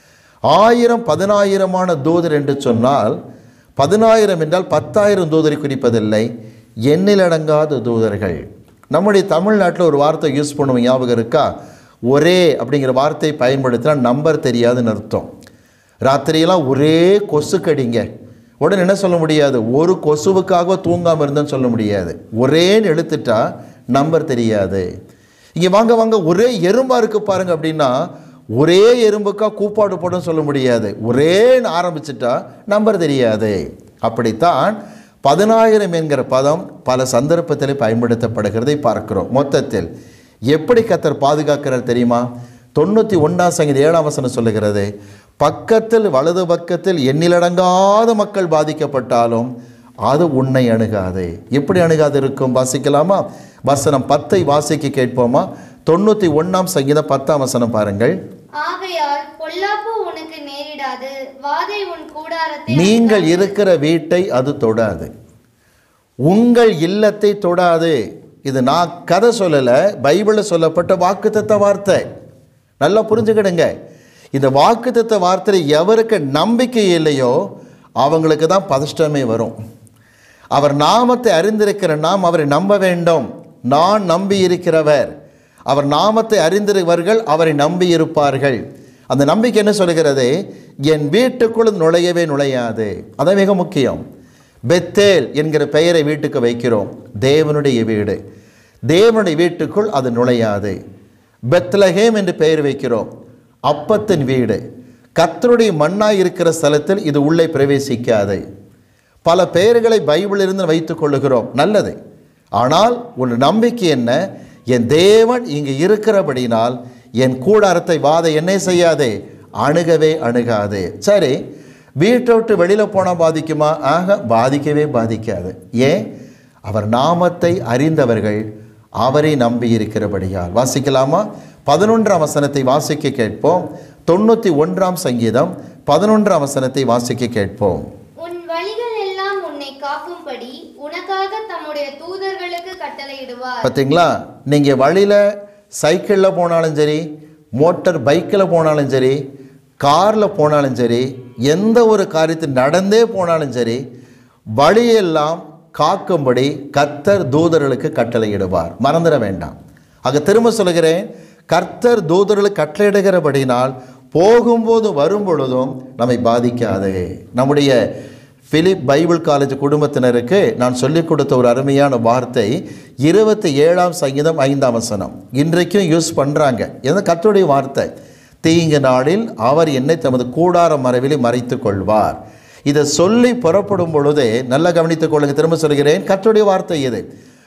Speaker 1: ஆயிரம் பதினாயிரமான தூதர் என்று சொன்னால் பதினாயிரம் என்றால் பத்தாயிரம் தூதரை குறிப்பதில்லை எண்ணில் அடங்காத தூதர்கள் நம்முடைய தமிழ்நாட்டில் ஒரு வார்த்தை யூஸ் பண்ணுவோம் ஞாபகம் இருக்கா ஒரே அப்படிங்கிற வார்த்தையை பயன்படுத்தினா நம்பர் தெரியாதுன்னு அர்த்தம் ராத்திரியெல்லாம் ஒரே கொசு கடிங்க உடனே என்ன சொல்ல முடியாது ஒரு கொசுவுக்காக தூங்காமல் இருந்தேன்னு சொல்ல முடியாது ஒரேன்னு எழுத்துட்டா நம்பர் தெரியாது இங்கே வாங்க வாங்க ஒரே எறும்பா இருக்கு பாருங்க அப்படின்னா ஒரே எறும்புக்கா கூப்பாடு போடும் சொல்ல முடியாது ஒரேன்னு ஆரம்பிச்சிட்டா நம்பர் தெரியாது அப்படித்தான் பதினாயிரம் என்கிற பதம் பல சந்தர்ப்பத்தில் பயன்படுத்தப்படுகிறதை பார்க்கிறோம் மொத்தத்தில் எப்படி கத்தர் பாதுகாக்கிறார் தெரியுமா தொண்ணூற்றி ஒன்றாம் சங்கீத ஏழாம் வசனம் சொல்லுகிறது பக்கத்தில் வலது பக்கத்தில் எண்ணிலடங்காத மக்கள் பாதிக்கப்பட்டாலும் அது உன்னை அணுகாது எப்படி அணுகாது இருக்கும் வாசிக்கலாமா வசனம் பத்தை வாசிக்க கேட்போமா தொண்ணூற்றி ஒன்றாம் சங்கீதம் பத்தாம் வசனம் பாருங்கள்
Speaker 2: ஆகையால் பொல்லாப்பு உனக்கு நேரிடாது வாதை உன் கூடாரத்தை
Speaker 1: நீங்கள் இருக்கிற வீட்டை அது தொடாது உங்கள் இல்லத்தை தொடாது இது நான் கதை சொல்லலை பைபிளில் சொல்லப்பட்ட வாக்குத்தத்த வார்த்தை நல்லா புரிஞ்சுக்கிடுங்க இந்த வாக்குத்தத்த வார்த்தை எவருக்கு நம்பிக்கை இல்லையோ அவங்களுக்கு தான் பதஷ்டமே வரும் அவர் நாமத்தை அறிந்திருக்கிற நாம் அவரை நம்ப வேண்டும் நான் நம்பி இருக்கிறவர் அவர் நாமத்தை அறிந்திருவர்கள் அவரை நம்பி இருப்பார்கள் அந்த நம்பிக்கை என்ன சொல்கிறது என் வீட்டுக்குள் நுழையவே நுழையாது அதான் மிக முக்கியம் பெத்தேல் என்கிற பெயரை வீட்டுக்கு வைக்கிறோம் தேவனுடைய வீடு தேவனுடைய வீட்டுக்குள் அது நுழையாது பெத்லஹேம் என்று பெயர் வைக்கிறோம் அப்பத்தின் வீடு கர்த்தருடைய மண்ணாய் இருக்கிற ஸ்தலத்தில் இது உள்ளே பிரவேசிக்காது பல பெயர்களை பைபிளிலிருந்து வைத்துக் கொள்ளுகிறோம் நல்லது ஆனால் ஒரு நம்பிக்கை என்ன என் தேவன் இங்கு இருக்கிறபடினால் என் கூடாரத்தை வாத என்ன செய்யாதே அணுகவே அணுகாது சரி வீட்டை விட்டு வெளியில் போனால் பாதிக்குமா ஆக பாதிக்கவே பாதிக்காது ஏன் அவர் நாமத்தை அறிந்தவர்கள் அவரை நம்பி இருக்கிறபடியால் வாசிக்கலாமா பதினொன்றாம் வசனத்தை வாசிக்க கேட்போம் தொண்ணூற்றி ஒன்றாம் சங்கீதம் பதினொன்றாம் வசனத்தை வாசிக்க கேட்போம்
Speaker 2: உன் வழிகள் எல்லாம் உன்னை காக்கும்படி உனக்காக தம்முடைய தூதர்களுக்கு கட்டளையிடுவார்
Speaker 1: பார்த்தீங்களா நீங்கள் வழியில் சைக்கிளில் போனாலும் சரி மோட்டார் பைக்கில் போனாலும் சரி காரில் போனாலும் சரி எந்த ஒரு காரியத்தை நடந்தே போனாலும் சரி வழியெல்லாம் காக்கும்படி கர்த்தர் தூதர்களுக்கு கட்டளையிடுவார் மறந்துட வேண்டாம் ஆக திரும்ப சொல்கிறேன் கர்த்தர் தூதர்களுக்கு கட்டளையிடுகிறபடினால் போகும்போது வரும் பொழுதும் நம்மை பாதிக்காது நம்முடைய பிலிப் பைபிள் காலேஜ் குடும்பத்தினருக்கு நான் சொல்லிக் கொடுத்த ஒரு அருமையான வார்த்தை இருபத்தி ஏழாம் சங்கீதம் ஐந்தாம் வசனம் இன்றைக்கும் யூஸ் பண்ணுறாங்க எந்த கர்த்தருடைய வார்த்தை தீங்கு நாளில் அவர் என்னை தமது கூடார மறைவிலே மறைத்துக் கொள்வார் இதை சொல்லி புறப்படும் பொழுதே நல்லா கவனித்துக் கொள்ளுங்க திரும்ப சொல்கிறேன் கர்த்தருடைய வார்த்தை இது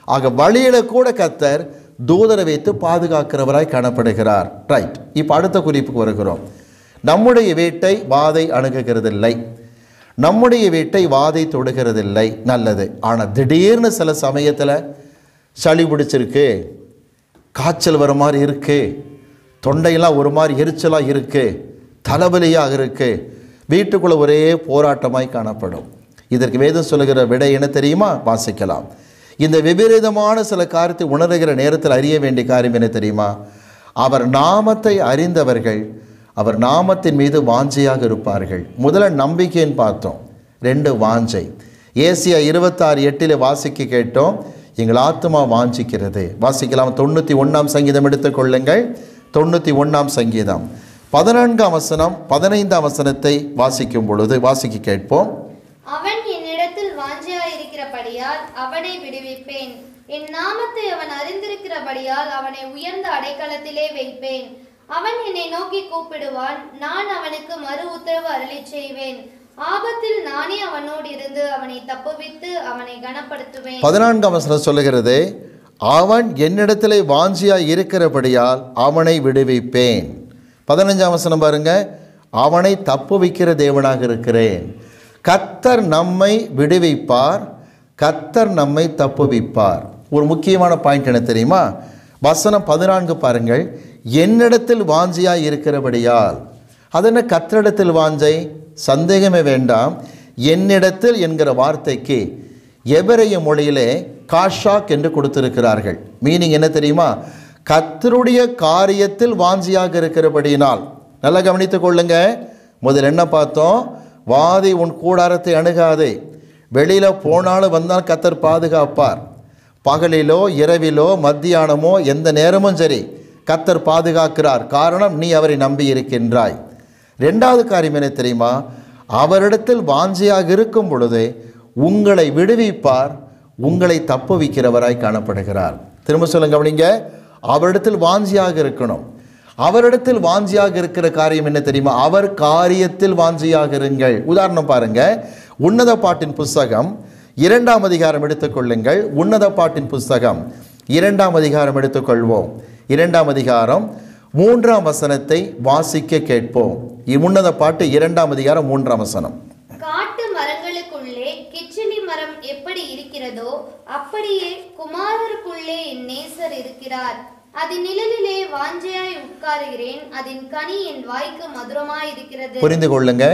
Speaker 1: ஆக வழியில கூட கத்தர் தூதரை வைத்து பாதுகாக்கிறவராய் காணப்படுகிறார் ரைட் இப்போ அடுத்த குறிப்புக்கு வருகிறோம் நம்முடைய வீட்டை வாதை அணுகுகிறதில்லை நம்முடைய வீட்டை வாதை தொடுகிறதில்லை நல்லது ஆனால் திடீர்னு சில சமயத்தில் சளி பிடிச்சிருக்கு காய்ச்சல் வர மாதிரி இருக்கு தொண்டையெல்லாம் ஒரு மாதிரி எரிச்சலாக இருக்கு தலைவலியாக இருக்கு வீட்டுக்குள்ளே ஒரே போராட்டமாய் காணப்படும் இதற்கு வேதம் சொல்லுகிற விடை என்ன தெரியுமா வாசிக்கலாம் இந்த விபரீதமான சில காரியத்தை உணர்கிற நேரத்தில் அறிய வேண்டிய காரியம் என்ன தெரியுமா அவர் நாமத்தை அறிந்தவர்கள் அவர் நாமத்தின் மீது வாஞ்சையாக இருப்பார்கள் முதல்ல நம்பிக்கைன்னு பார்த்தோம் ரெண்டு வாஞ்சை ஏசியா இருபத்தாறு எட்டில் வாசிக்க கேட்டோம் எங்கள் ஆத்மா வாஞ்சிக்கிறது வாசிக்கலாம் தொண்ணூற்றி ஒன்றாம் சங்கீதம் எடுத்துக்கொள்ளுங்கள் தொண்ணூற்றி ஒன்றாம் சங்கீதம் பதினான்காம் வசனம் பதினைந்தாம் வசனத்தை வாசிக்கும் பொழுது வாசிக்க கேட்போம்
Speaker 2: அவன் என்னிடத்தில் வாஞ்சையாயிருக்கிறபடியால் அவனை விடுவிப்பேன் என் நாமத்தை அவன் அறிந்திருக்கிறபடியால் அவனை உயர்ந்த அடைக்கலத்திலே வைப்பேன் அவன் என்னை நோக்கி கூப்பிடுவான் நான் அவனுக்கு மறு உத்தரவு அருளிச் செய்வேன் ஆபத்தில் நானே அவனோடு இருந்து அவனை தப்புவித்து அவனை கனப்படுத்துவேன்
Speaker 1: பதினான்காம் வசனம் சொல்லுகிறது அவன் என்னிடத்திலே வாஞ்சியாய் இருக்கிறபடியால் அவனை விடுவிப்பேன் பதினஞ்சாம் வசனம் பாருங்க அவனை தப்புவிக்கிற தேவனாக இருக்கிறேன் கத்தர் நம்மை விடுவிப்பார் கத்தர் நம்மை தப்புவிப்பார் ஒரு முக்கியமான பாயிண்ட் என்ன தெரியுமா வசனம் பதினான்கு பாருங்கள் என்னிடத்தில் வாஞ்சியாய் இருக்கிறபடியால் அது என்ன கத்தரிடத்தில் வாஞ்சை சந்தேகமே வேண்டாம் என்னிடத்தில் என்கிற வார்த்தைக்கு எபிரைய மொழியிலே காஷாக் என்று கொடுத்திருக்கிறார்கள் மீனிங் என்ன தெரியுமா கத்தருடைய காரியத்தில் வாஞ்சியாக இருக்கிறபடியினால் நல்லா கவனித்துக் கொள்ளுங்க முதல்ல என்ன பார்த்தோம் வாதி உன் கூடாரத்தை அணுகாதே வெளியில போனாலும் வந்தால் கத்தர் பாதுகாப்பார் பகலிலோ இரவிலோ மத்தியானமோ எந்த நேரமும் சரி கத்தர் பாதுகாக்கிறார் காரணம் நீ அவரை நம்பி இருக்கின்றாய் ரெண்டாவது காரியம் என்ன தெரியுமா அவரிடத்தில் வாஞ்சியாக இருக்கும் பொழுது உங்களை விடுவிப்பார் உங்களை தப்புவிக்கிறவராய் காணப்படுகிறார் திரும்ப சொல்லுங்க கவனிங்க அவரிடத்தில் வாஞ்சியாக இருக்கணும் அவரிடத்தில் வாஞ்சியாக இருக்கிற காரியம் என்ன தெரியுமா அவர் காரியத்தில் வாஞ்சியாக இருங்கள் உதாரணம் பாருங்க உன்னத பாட்டின் புஸ்தகம் இரண்டாம் அதிகாரம் எடுத்துக்கொள்ளுங்கள் உன்னத பாட்டின் புஸ்தகம் இரண்டாம் அதிகாரம் எடுத்துக்கொள்வோம் இரண்டாம் அதிகாரம் மூன்றாம் வசனத்தை வாசிக்க கேட்போம் இவ்வுன்னத பாட்டு இரண்டாம் அதிகாரம் மூன்றாம் வசனம்
Speaker 2: காட்டு மரங்களுக்குள்ளே கிச்சிலி மரம் எப்படி இருக்கிறதோ அப்படியே குமாரருக்குள்ளே என் நேசர் இருக்கிறார் அதன் நிழலிலே வாஞ்சையாய் உட்காருகிறேன் அதன் கனி என் வாய்க்கு மதுரமாய் இருக்கிறது
Speaker 1: புரிந்து கொள்ளுங்க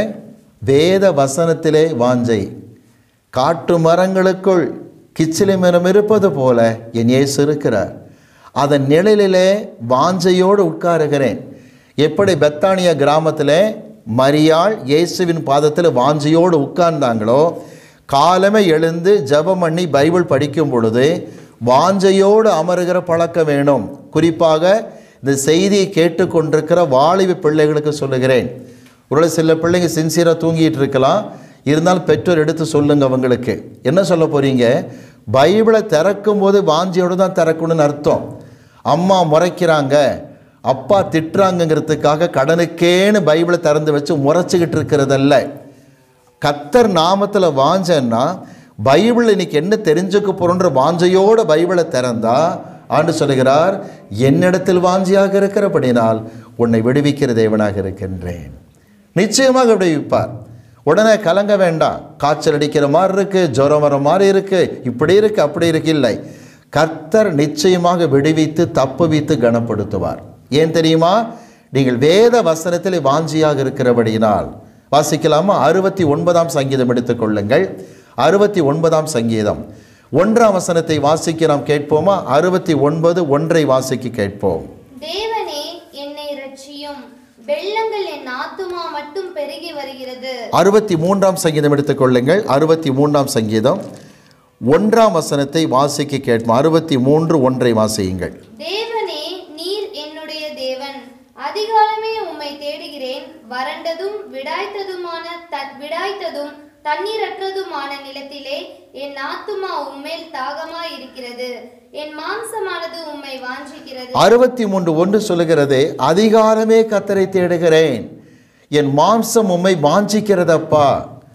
Speaker 1: வேத வசனத்திலே வாஞ்சை காட்டு மரங்களுக்குள் கிச்சிலி மரம் இருப்பது போல என் இயேசு இருக்கிறார் அதன் நிழலிலே வாஞ்சையோடு உட்காருகிறேன் எப்படி பெத்தானியா கிராமத்தில் மரியாள் இயேசுவின் பாதத்தில் வாஞ்சையோடு உட்கார்ந்தாங்களோ காலமே எழுந்து ஜெபம் பண்ணி பைபிள் படிக்கும் பொழுது வாஞ்சையோடு அமருகிற பழக்கம் வேணும் குறிப்பாக இந்த செய்தியை கேட்டுக்கொண்டிருக்கிற வாலிப பிள்ளைகளுக்கு சொல்லுகிறேன் ஒரு சில பிள்ளைங்க சின்சியராக தூங்கிட்டு இருக்கலாம் இருந்தாலும் பெற்றோர் எடுத்து சொல்லுங்க அவங்களுக்கு என்ன சொல்ல போறீங்க பைபிளை திறக்கும் போது வாஞ்சியோடு தான் திறக்கணும்னு அர்த்தம் அம்மா முறைக்கிறாங்க அப்பா திட்டுறாங்கங்கிறதுக்காக கடனுக்கேன்னு பைபிளை திறந்து வச்சு முறைச்சிக்கிட்டு இருக்கிறதல்ல கத்தர் நாமத்தில் வாஞ்சன்னா பைபிள் இன்னைக்கு என்ன தெரிஞ்சுக்க போறோன்ற வாஞ்சையோட பைபிளை திறந்தா ஆண்டு சொல்லுகிறார் என்னிடத்தில் வாஞ்சியாக இருக்கிறபடினால் உன்னை விடுவிக்கிற தேவனாக இருக்கின்றேன் நிச்சயமாக விடுவிப்பார் உடனே கலங்க வேண்டாம் காய்ச்சல் அடிக்கிற மாதிரி இருக்கு ஜுரம் வர மாதிரி இருக்கு இப்படி இருக்கு அப்படி இருக்கு இல்லை கர்த்தர் நிச்சயமாக விடுவித்து தப்புவித்து கனப்படுத்துவார் ஏன் தெரியுமா நீங்கள் வேத வசனத்தில் வாஞ்சியாக இருக்கிறபடியினால் வாசிக்கலாமா அறுபத்தி ஒன்பதாம் சங்கீதம் எடுத்துக்கொள்ளுங்கள் அறுபத்தி ஒன்பதாம் சங்கீதம் ஒன்றாம் வசனத்தை வாசிக்க நாம் கேட்போமா அறுபத்தி ஒன்பது ஒன்றை வாசிக்க கேட்போம்
Speaker 2: தேவனே என்னை ரட்சியும் வெள்ளங்கள் என் ஆத்துமா மட்டும் பெருகி வருகிறது
Speaker 1: அறுபத்தி மூன்றாம் சங்கீதம் எடுத்துக்கொள்ளுங்கள் அறுபத்தி மூன்றாம் சங்கீதம் ஒன்றாம் வசனத்தை வாசிக்க கேட்போம் அறுபத்தி மூன்று ஒன்றை வாசியுங்கள்
Speaker 2: தேவனே நீர் என்னுடைய தேவன் அதிகாலமே உம்மை தேடுகிறேன் வறண்டதும் விடாய்த்ததுமான த விடாய்த்ததும் தண்ணீரற்றதுமான நிலத்திலே என் ஆத்துமா உம்மேல் தாகமாய் இருக்கிறது என் மாம்சமானது உம்மை வாஞ்சிக்கிறது
Speaker 1: அறுபத்தி மூன்று ஒன்று சொல்லுகிறது அதிகாரமே கத்தரை தேடுகிறேன் என் மாம்சம் உம்மை வாஞ்சிக்கிறதப்பா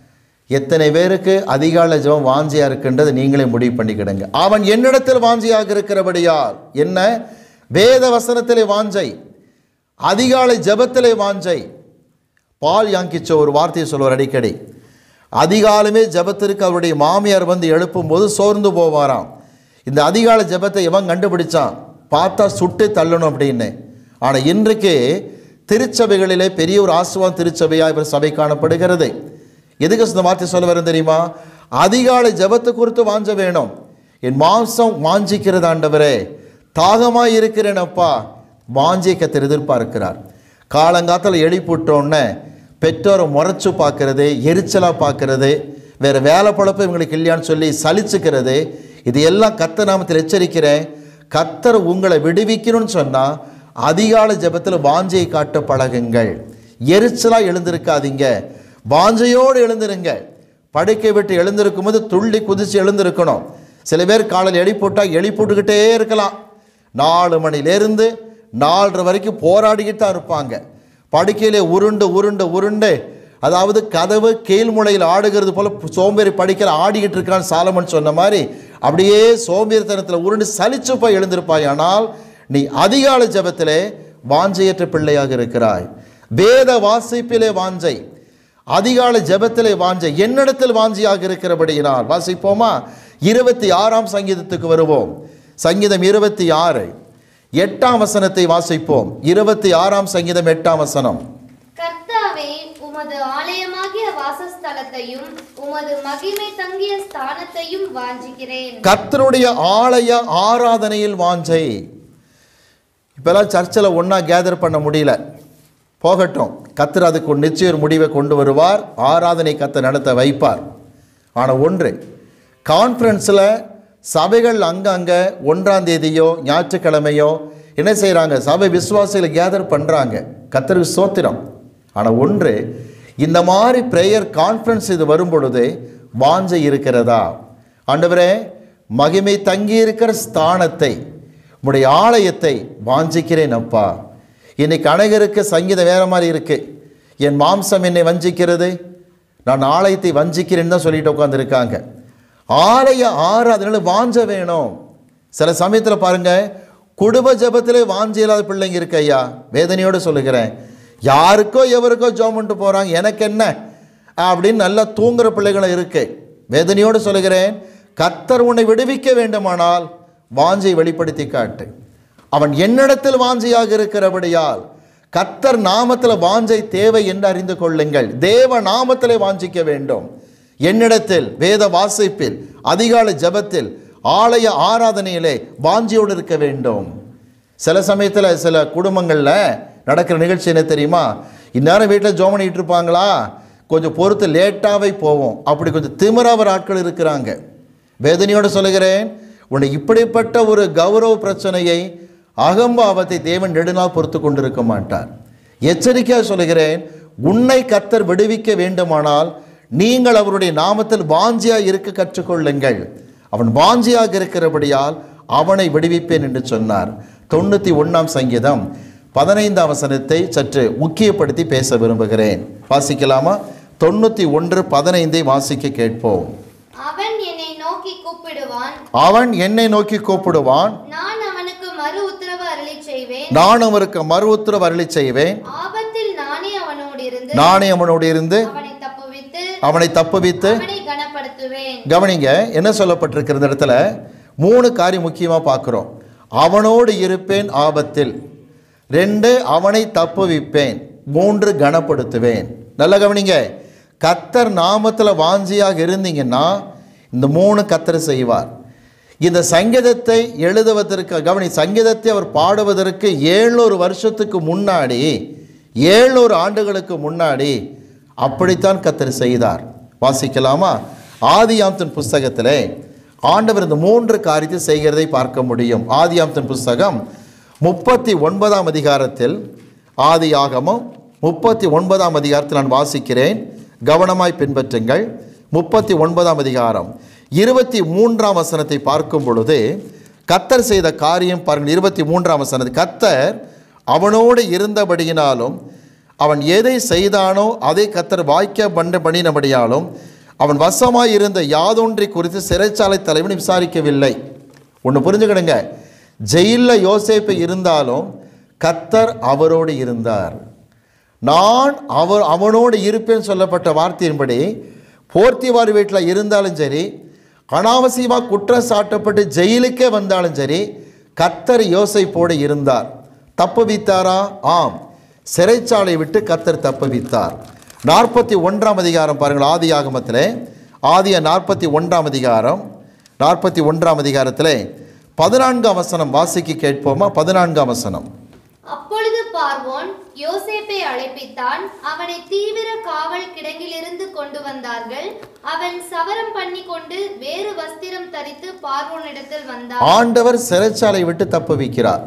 Speaker 1: எத்தனை பேருக்கு அதிகாலை ஜெபம் வாஞ்சியாக இருக்குன்றது நீங்களே முடிவு பண்ணிக்கிடுங்க அவன் என்னிடத்தில் வாஞ்சியாக இருக்கிறபடியால் என்ன வேத வசனத்திலே வாஞ்சை அதிகாலை ஜெபத்திலே வாஞ்சை பால் யாங்கிச்ச ஒரு வார்த்தையை சொல்லுவார் அடிக்கடி அதிகாலமே ஜெபத்திற்கு அவருடைய மாமியார் வந்து எழுப்பும்போது சோர்ந்து போவாராம் இந்த அதிகாலை ஜெபத்தை எவன் கண்டுபிடிச்சான் பார்த்தா சுட்டு தள்ளணும் அப்படின்னு ஆனால் இன்றைக்கு திருச்சபைகளிலே பெரிய ஒரு ஆசுவான் திருச்சபையாக இவர் சபை காணப்படுகிறது எதுக்கு இந்த வார்த்தை சொல்ல வரேன் தெரியுமா அதிகாலை ஜெபத்தை குறித்து வாஞ்ச வேணும் என் மாம்சம் வாஞ்சிக்கிறது ஆண்டவரே தாகமாக இருக்கிறேனப்பா வாஞ்சியை கத்தர் எதிர்பார்க்கிறார் காலங்காத்தில் எழுப்பிவிட்டோன்னே பெற்றோரை முறைச்சு பார்க்கறது எரிச்சலாக பார்க்கறது வேறு வேலை பழப்பு இவங்களுக்கு இல்லையான்னு சொல்லி சலிச்சுக்கிறது இது எல்லாம் கத்த நாமத்தில் எச்சரிக்கிறேன் கத்தர் உங்களை விடுவிக்கணும்னு சொன்னால் அதிகாலை ஜெபத்தில் வாஞ்சையை காட்ட பழகுங்கள் எரிச்சலாக எழுந்திருக்காதீங்க வாஞ்சையோடு எழுந்திருங்க படுக்கை விட்டு எழுந்திருக்கும் போது துள்ளி குதிச்சு எழுந்திருக்கணும் சில பேர் காலையில் எழி போட்டால் எழி போட்டுக்கிட்டே இருக்கலாம் நாலு மணிலேருந்து நாலரை வரைக்கும் போராடிக்கிட்டு தான் இருப்பாங்க படுக்கையிலே உருண்டு உருண்டு உருண்டு அதாவது கதவு கீழ்முளையில் ஆடுகிறது போல சோம்பேறி படிக்கல ஆடிக்கிட்டு இருக்கான்னு சாலமன் சொன்ன மாதிரி அப்படியே சோம்பேறித்தனத்தில் உருண்டு சலிச்சு போய் எழுந்திருப்பாய் ஆனால் நீ அதிகால ஜெபத்திலே வாஞ்சையற்ற பிள்ளையாக இருக்கிறாய் வேத வாசிப்பிலே வாஞ்சை அதிகாலை ஜெபத்திலே வாஞ்சை என்னிடத்தில் வாஞ்சியாக இருக்கிறபடியினால் வாசிப்போமா இருபத்தி ஆறாம் சங்கீதத்துக்கு வருவோம் சங்கீதம் இருபத்தி ஆறு எட்டாம் வசனத்தை வாசிப்போம் இருபத்தி ஆறாம் சங்கீதம் எட்டாம் வசனம்
Speaker 2: கர்த்தாவே உமது ஆலயமாகிய வாசஸ்தலத்தையும் உமது மகிமை தங்கிய ஸ்தானத்தையும் வாஞ்சிக்கிறேன்
Speaker 1: கர்த்தருடைய ஆலய ஆராதனையில் வாஞ்சை இப்போல்லாம் சர்ச்சில் ஒன்றா கேதர் பண்ண முடியல போகட்டும் கத்தர் அதுக்கு ஒரு நிச்சய ஒரு முடிவை கொண்டு வருவார் ஆராதனை கத்த நடத்த வைப்பார் ஆனால் ஒன்று கான்ஃபரன்ஸில் சபைகள் அங்கங்கே ஒன்றாம் தேதியோ ஞாயிற்றுக்கிழமையோ என்ன செய்கிறாங்க சபை விசுவாசிகளை கேதர் பண்ணுறாங்க கத்தருக்கு சோத்திரம் ஆனால் ஒன்று இந்த மாதிரி ப்ரேயர் கான்ஃபரன்ஸ் இது வரும் பொழுது வாஞ்சை இருக்கிறதா ஆண்டவரே மகிமை தங்கியிருக்கிற ஸ்தானத்தை உம்முடைய ஆலயத்தை வாஞ்சிக்கிறேன் அப்பா இன்னைக்கு அநேகருக்கு சங்கீதம் வேற மாதிரி இருக்கு என் மாம்சம் என்னை வஞ்சிக்கிறது நான் ஆலயத்தை வஞ்சிக்கிறேன்னு தான் சொல்லிட்டு உட்காந்துருக்காங்க ஆலய ஆராதனையில் வாஞ்ச வேணும் சில சமயத்தில் பாருங்க குடும்ப ஜெபத்திலே வாஞ்ச இல்லாத பிள்ளைங்க இருக்கு ஐயா வேதனையோடு சொல்லுகிறேன் யாருக்கோ எவருக்கோ ஜோம் பண்ணிட்டு போகிறாங்க எனக்கு என்ன அப்படின்னு நல்லா தூங்குற பிள்ளைகளும் இருக்கு வேதனையோடு சொல்லுகிறேன் கத்தர் உன்னை விடுவிக்க வேண்டுமானால் வாஞ்சை வெளிப்படுத்தி காட்டு அவன் என்னிடத்தில் வாஞ்சையாக இருக்கிறபடியால் கத்தர் நாமத்தில் வாஞ்சை தேவை என்று அறிந்து கொள்ளுங்கள் தேவ நாமத்திலே வாஞ்சிக்க வேண்டும் என்னிடத்தில் வேத வாசிப்பில் அதிகாலை ஜெபத்தில் ஆலய ஆராதனையிலே வாஞ்சியோடு இருக்க வேண்டும் சில சமயத்தில் சில குடும்பங்களில் நடக்கிற நிகழ்ச்சி என்ன தெரியுமா இந்நேரம் வீட்டில் ஜோம் பண்ணிட்டு இருப்பாங்களா கொஞ்சம் பொறுத்து லேட்டாகவே போவோம் அப்படி கொஞ்சம் திமிராவர் ஆட்கள் இருக்கிறாங்க வேதனையோடு சொல்லுகிறேன் உன்னை இப்படிப்பட்ட ஒரு கௌரவ பிரச்சனையை அகம்பாவத்தை தேவன் நெடுநாள் பொறுத்து கொண்டிருக்க மாட்டார் எச்சரிக்கையாக சொல்லுகிறேன் உன்னை கத்தர் விடுவிக்க வேண்டுமானால் நீங்கள் அவருடைய நாமத்தில் வாஞ்சியாக இருக்க கற்றுக்கொள்ளுங்கள் அவன் வாஞ்சியாக இருக்கிறபடியால் அவனை விடுவிப்பேன் என்று சொன்னார் தொண்ணூற்றி ஒன்றாம் சங்கீதம் பதினைந்தாம் வசனத்தை சற்று முக்கியப்படுத்தி பேச விரும்புகிறேன் வாசிக்கலாமா தொண்ணூற்றி ஒன்று பதினைந்தை வாசிக்க கேட்போம்
Speaker 2: அவன் என்னை நோக்கி கூப்பிடுவான்
Speaker 1: அவன் என்னை நோக்கி கூப்பிடுவான்
Speaker 2: நான் அவனுக்கு மறு உத்தரவு அருளி செய்வேன்
Speaker 1: நான் அவருக்கு மறு உத்தரவு அருளி செய்வேன்
Speaker 2: ஆபத்தில் நானே அவனோடு இருந்து
Speaker 1: நானே அவனோடு இருந்து
Speaker 2: அவனை தப்புவித்து
Speaker 1: அவனை தப்புவித்து
Speaker 2: அவனை கனப்படுத்துவேன்
Speaker 1: கவனிங்க என்ன சொல்லப்பட்டிருக்கிற இந்த இடத்துல மூணு காரியம் முக்கியமாக பார்க்குறோம் அவனோடு இருப்பேன் ஆபத்தில் ரெண்டு அவனை தப்புவிப்பேன் மூன்று கனப்படுத்துவேன் நல்ல கவனிங்க கத்தர் நாமத்தில் வாஞ்சியாக இருந்தீங்கன்னா இந்த மூணு கத்தர் செய்வார் இந்த சங்கீதத்தை எழுதுவதற்கு கவனி சங்கீதத்தை அவர் பாடுவதற்கு ஏழ்நூறு வருஷத்துக்கு முன்னாடி ஏழ்நூறு ஆண்டுகளுக்கு முன்னாடி அப்படித்தான் கத்தர் செய்தார் வாசிக்கலாமா ஆதியாம்தன் புஸ்தகத்திலே ஆண்டவர் இந்த மூன்று காரியத்தை செய்கிறதை பார்க்க முடியும் ஆதியாம்தன் புஸ்தகம் முப்பத்தி ஒன்பதாம் அதிகாரத்தில் ஆதியாகமம் முப்பத்தி ஒன்பதாம் அதிகாரத்தில் நான் வாசிக்கிறேன் கவனமாய் பின்பற்றுங்கள் முப்பத்தி ஒன்பதாம் அதிகாரம் இருபத்தி மூன்றாம் வசனத்தை பார்க்கும் பொழுது கத்தர் செய்த காரியம் பாருங்கள் இருபத்தி மூன்றாம் வசனத்தை கத்தர் அவனோடு இருந்தபடியினாலும் அவன் எதை செய்தானோ அதை கத்தர் வாய்க்க பண்ண பண்ணினபடியாலும் அவன் வசமாய் இருந்த யாதொன்றை குறித்து சிறைச்சாலை தலைவன் விசாரிக்கவில்லை ஒன்று புரிஞ்சுக்கிடுங்க ஜெயிலில் யோசேப்பு இருந்தாலும் கத்தர் அவரோடு இருந்தார் நான் அவர் அவனோடு இருப்பேன் சொல்லப்பட்ட வார்த்தையின்படி போர்த்திவார் வீட்டில் இருந்தாலும் சரி அனாவசியமாக குற்றம் சாட்டப்பட்டு ஜெயிலுக்கே வந்தாலும் சரி கத்தர் யோசைப்போடு இருந்தார் தப்புவித்தாரா ஆம் சிறைச்சாலை விட்டு கத்தர் தப்புவித்தார் நாற்பத்தி ஒன்றாம் அதிகாரம் பாருங்கள் ஆதி ஆகமத்தில் ஆதிய நாற்பத்தி ஒன்றாம் அதிகாரம் நாற்பத்தி ஒன்றாம் அதிகாரத்தில் பதினான்காம் வசனம் வாசிக்கு கேட்போமா பதினான்காம் வசனம்
Speaker 2: அப்பொழுது பார்வோன் யோசேப்பை அழைப்பித்தான் அவனை தீவிர காவல் கிடங்கிலிருந்து கொண்டு வந்தார்கள் அவன் சவரம் பண்ணி கொண்டு வேறு வஸ்திரம் தரித்து பார்வோனிடத்தில் வந்தான்
Speaker 1: ஆண்டவர் சிறைச்சாலை விட்டு தப்புவிக்கிறார்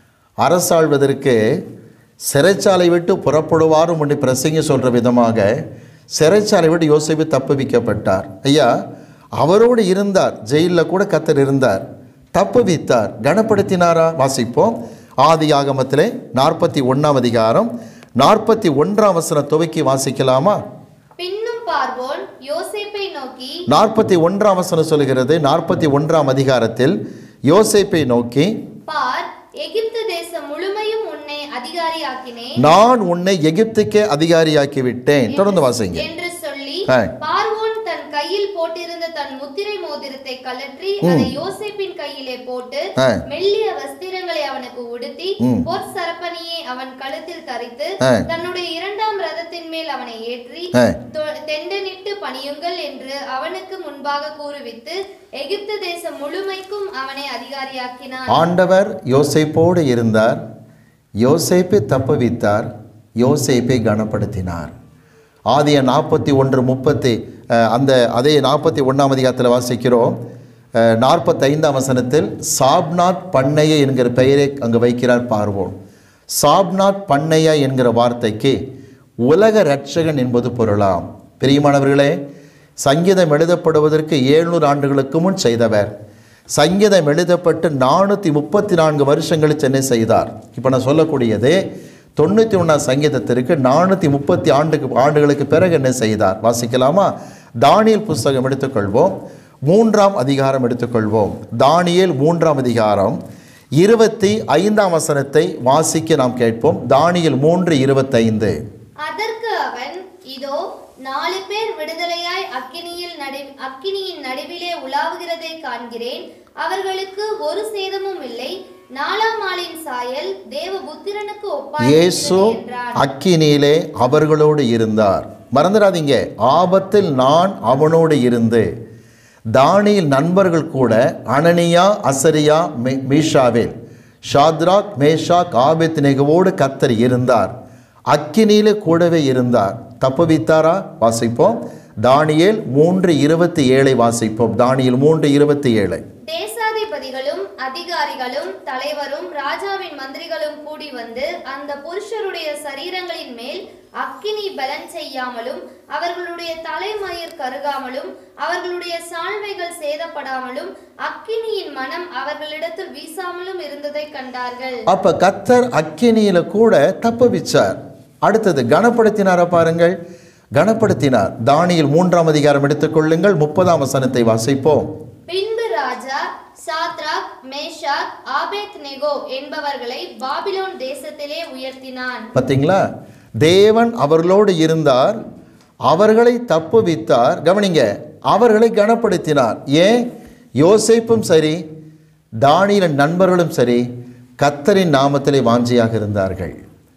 Speaker 1: அரசாள்வதற்கு சிறைச்சாலை விட்டு புறப்படுவாரும் என்று பிரசங்க சொல்கிற விதமாக சிறைச்சாலை விட்டு யோசிப்பு தப்புவிக்கப்பட்டார் ஐயா அவரோடு இருந்தார் ஜெயிலில் கூட கத்தர் இருந்தார் தப்புவித்தார் கனப்படுத்தினாரா வாசிப்போம் ஆதி ஆகமத்திலே நாற்பத்தி ஒன்றாம் அதிகாரம் நாற்பத்தி ஒன்றாம் வசனம் துவக்கி வாசிக்கலாமா
Speaker 2: பின்னும் பார்வோன் யோசேப்பை நோக்கி
Speaker 1: நாற்பத்தி ஒன்றாம் வசனம் சொல்கிறது நாற்பத்தி ஒன்றாம் அதிகாரத்தில் யோசேப்பை நோக்கி
Speaker 2: பார் எகிப்து தேசம் முழுமையும் உன்னை அதிகாரியாக்கினேன்
Speaker 1: நான் உன்னை எகிப்துக்கே அதிகாரியாக்கி விட்டேன் தொடர்ந்து வாசிங்க
Speaker 2: என்று சொல்லி
Speaker 1: ஆ.
Speaker 2: பார்வோன் தன் கையில் போட்டிருந்த தன் முத்திரை மோதிரத்தை கழற்றி அதை யோசேப்பின் கையிலே போட்டு
Speaker 1: ஆ.
Speaker 2: மெல்லிய வஸ்திரங்களை அவனுக்கு உடுத்தி
Speaker 1: ம்.
Speaker 2: பொற் சரப்பணியை அவன் கழுத்தில் தரித்து
Speaker 1: ஆ.
Speaker 2: தன்னுடைய இரண்டாம் ரதத்தின் மேல் அவனை ஏற்றி
Speaker 1: ஆ.
Speaker 2: தொ- தெண்டனிட்டு பணியுங்கள் என்று அவனுக்கு முன்பாக கூறுவித்து எகிப்து தேசம் முழுமைக்கும் அவனை அதிகாரியாக்கினான்
Speaker 1: ஆண்டவர் யோசேப்போடு இருந்தார் யோசேப்பை தப்புவித்தார் யோசேப்பை கனப்படுத்தினார் ஆதிய நாற்பத்தி ஒன்று முப்பத்தி அஹ், அந்த அதே நாற்பத்தி ஒன்றாம் அதிகாரத்தில் வாசிக்கிறோம் அஹ், நாற்பத்தைந்தாம் வசனத்தில் சாப்நாத் பண்ணைய என்கிற பெயரை அங்கு வைக்கிறார் பார்வோம் சாப்நாத் பண்ணைய என்கிற வார்த்தைக்கு உலக ரட்சகன் என்பது பொருளாம் பிரியமானவர்களே சங்கீதம் எழுதப்படுவதற்கு ஏழ்நூறு ஆண்டுகளுக்கு முன் செய்தவர் சங்கீதம் எழுதப்பட்டு நானூற்றி முப்பத்தி நான்கு வருஷங்களில் சென்னை செய்தார் இப்போ நான் சொல்லக்கூடியது தொண்ணூற்றி ஒன்றாம் சங்கீதத்திற்கு நானூற்றி முப்பத்தி ஆண்டுக்கு ஆண்டுகளுக்கு பிறகு என்ன செய்தார் வாசிக்கலாமா தானியல் புஸ்தகம் எடுத்துக்கொள்வோம் மூன்றாம் அதிகாரம் எடுத்துக்கொள்வோம் தானியேல் மூன்றாம் அதிகாரம் இருபத்தி ஐந்தாம் வசனத்தை வாசிக்க நாம் கேட்போம் தானியல் மூன்று இருபத்தைந்து
Speaker 2: அதற்கு அவன் இதோ நாலு பேர் விடுதலையாய் அக்கினியில் நடு அக்கினியின் நடுவிலே உலாவுகிறதை காண்கிறேன் அவர்களுக்கு ஒரு சேதமும் இல்லை நாலாம் ஆளின் சாயல் தேவ புத்திரனுக்கு
Speaker 1: இயேசு
Speaker 2: ஒப்பாயிருக்கிறது என்றான்
Speaker 1: அக்கினியிலே அவர்களோடு இருந்தார் மறந்துடாதீங்க ஆபத்தில் நான் அவனோடு இருந்து தானியில் நண்பர்கள் கூட அனனியா அசரியா மே மீஷாவேல் ஷாத்ராக் மேஷாக் ஆபேத் நெகுவோடு கத்தர் இருந்தார் அக்கினியிலே கூடவே இருந்தார் தப்புவித்தாரா வாசிப்போம் தானியேல் மூன்று இருபத்தி ஏழை வாசிப்போம் தானியேல் மூன்று இருபத்தி ஏழை
Speaker 2: தேசாதிபதிகளும் அதிகாரிகளும் தலைவரும் ராஜாவின் மந்திரிகளும் கூடி வந்து அந்த புருஷருடைய சரீரங்களின் மேல் அக்கினி பலன் செய்யாமலும் அவர்களுடைய தலைமயிர் கருகாமலும் அவர்களுடைய சால்வைகள் சேதப்படாமலும் அக்கினியின் மனம் அவர்களிடத்தில் வீசாமலும் இருந்ததை கண்டார்கள்
Speaker 1: அப்ப கத்தர் அக்கினியில கூட தப்புவிச்சார் அடுத்தது கனப்படுத்தினாரா பாருங்கள் கனப்படுத்தினார் தானியில் மூன்றாம் அதிகாரம் எடுத்துக்கொள்ளுங்கள் முப்பதாம் வசனத்தை வாசிப்போம்
Speaker 2: பின்பு ராஜா சாத்ராக் மேஷாக் ஆபேத் நெகோ என்பவர்களை பாபிலோன் தேசத்திலே உயர்த்தினான்
Speaker 1: பார்த்தீங்களா தேவன் அவர்களோடு இருந்தார் அவர்களை தப்புவித்தார் கவனிங்க அவர்களை கனப்படுத்தினார் ஏன் யோசேப்பும் சரி தானியலின் நண்பர்களும் சரி கத்தரின் நாமத்திலே வாஞ்சியாக இருந்தார்கள்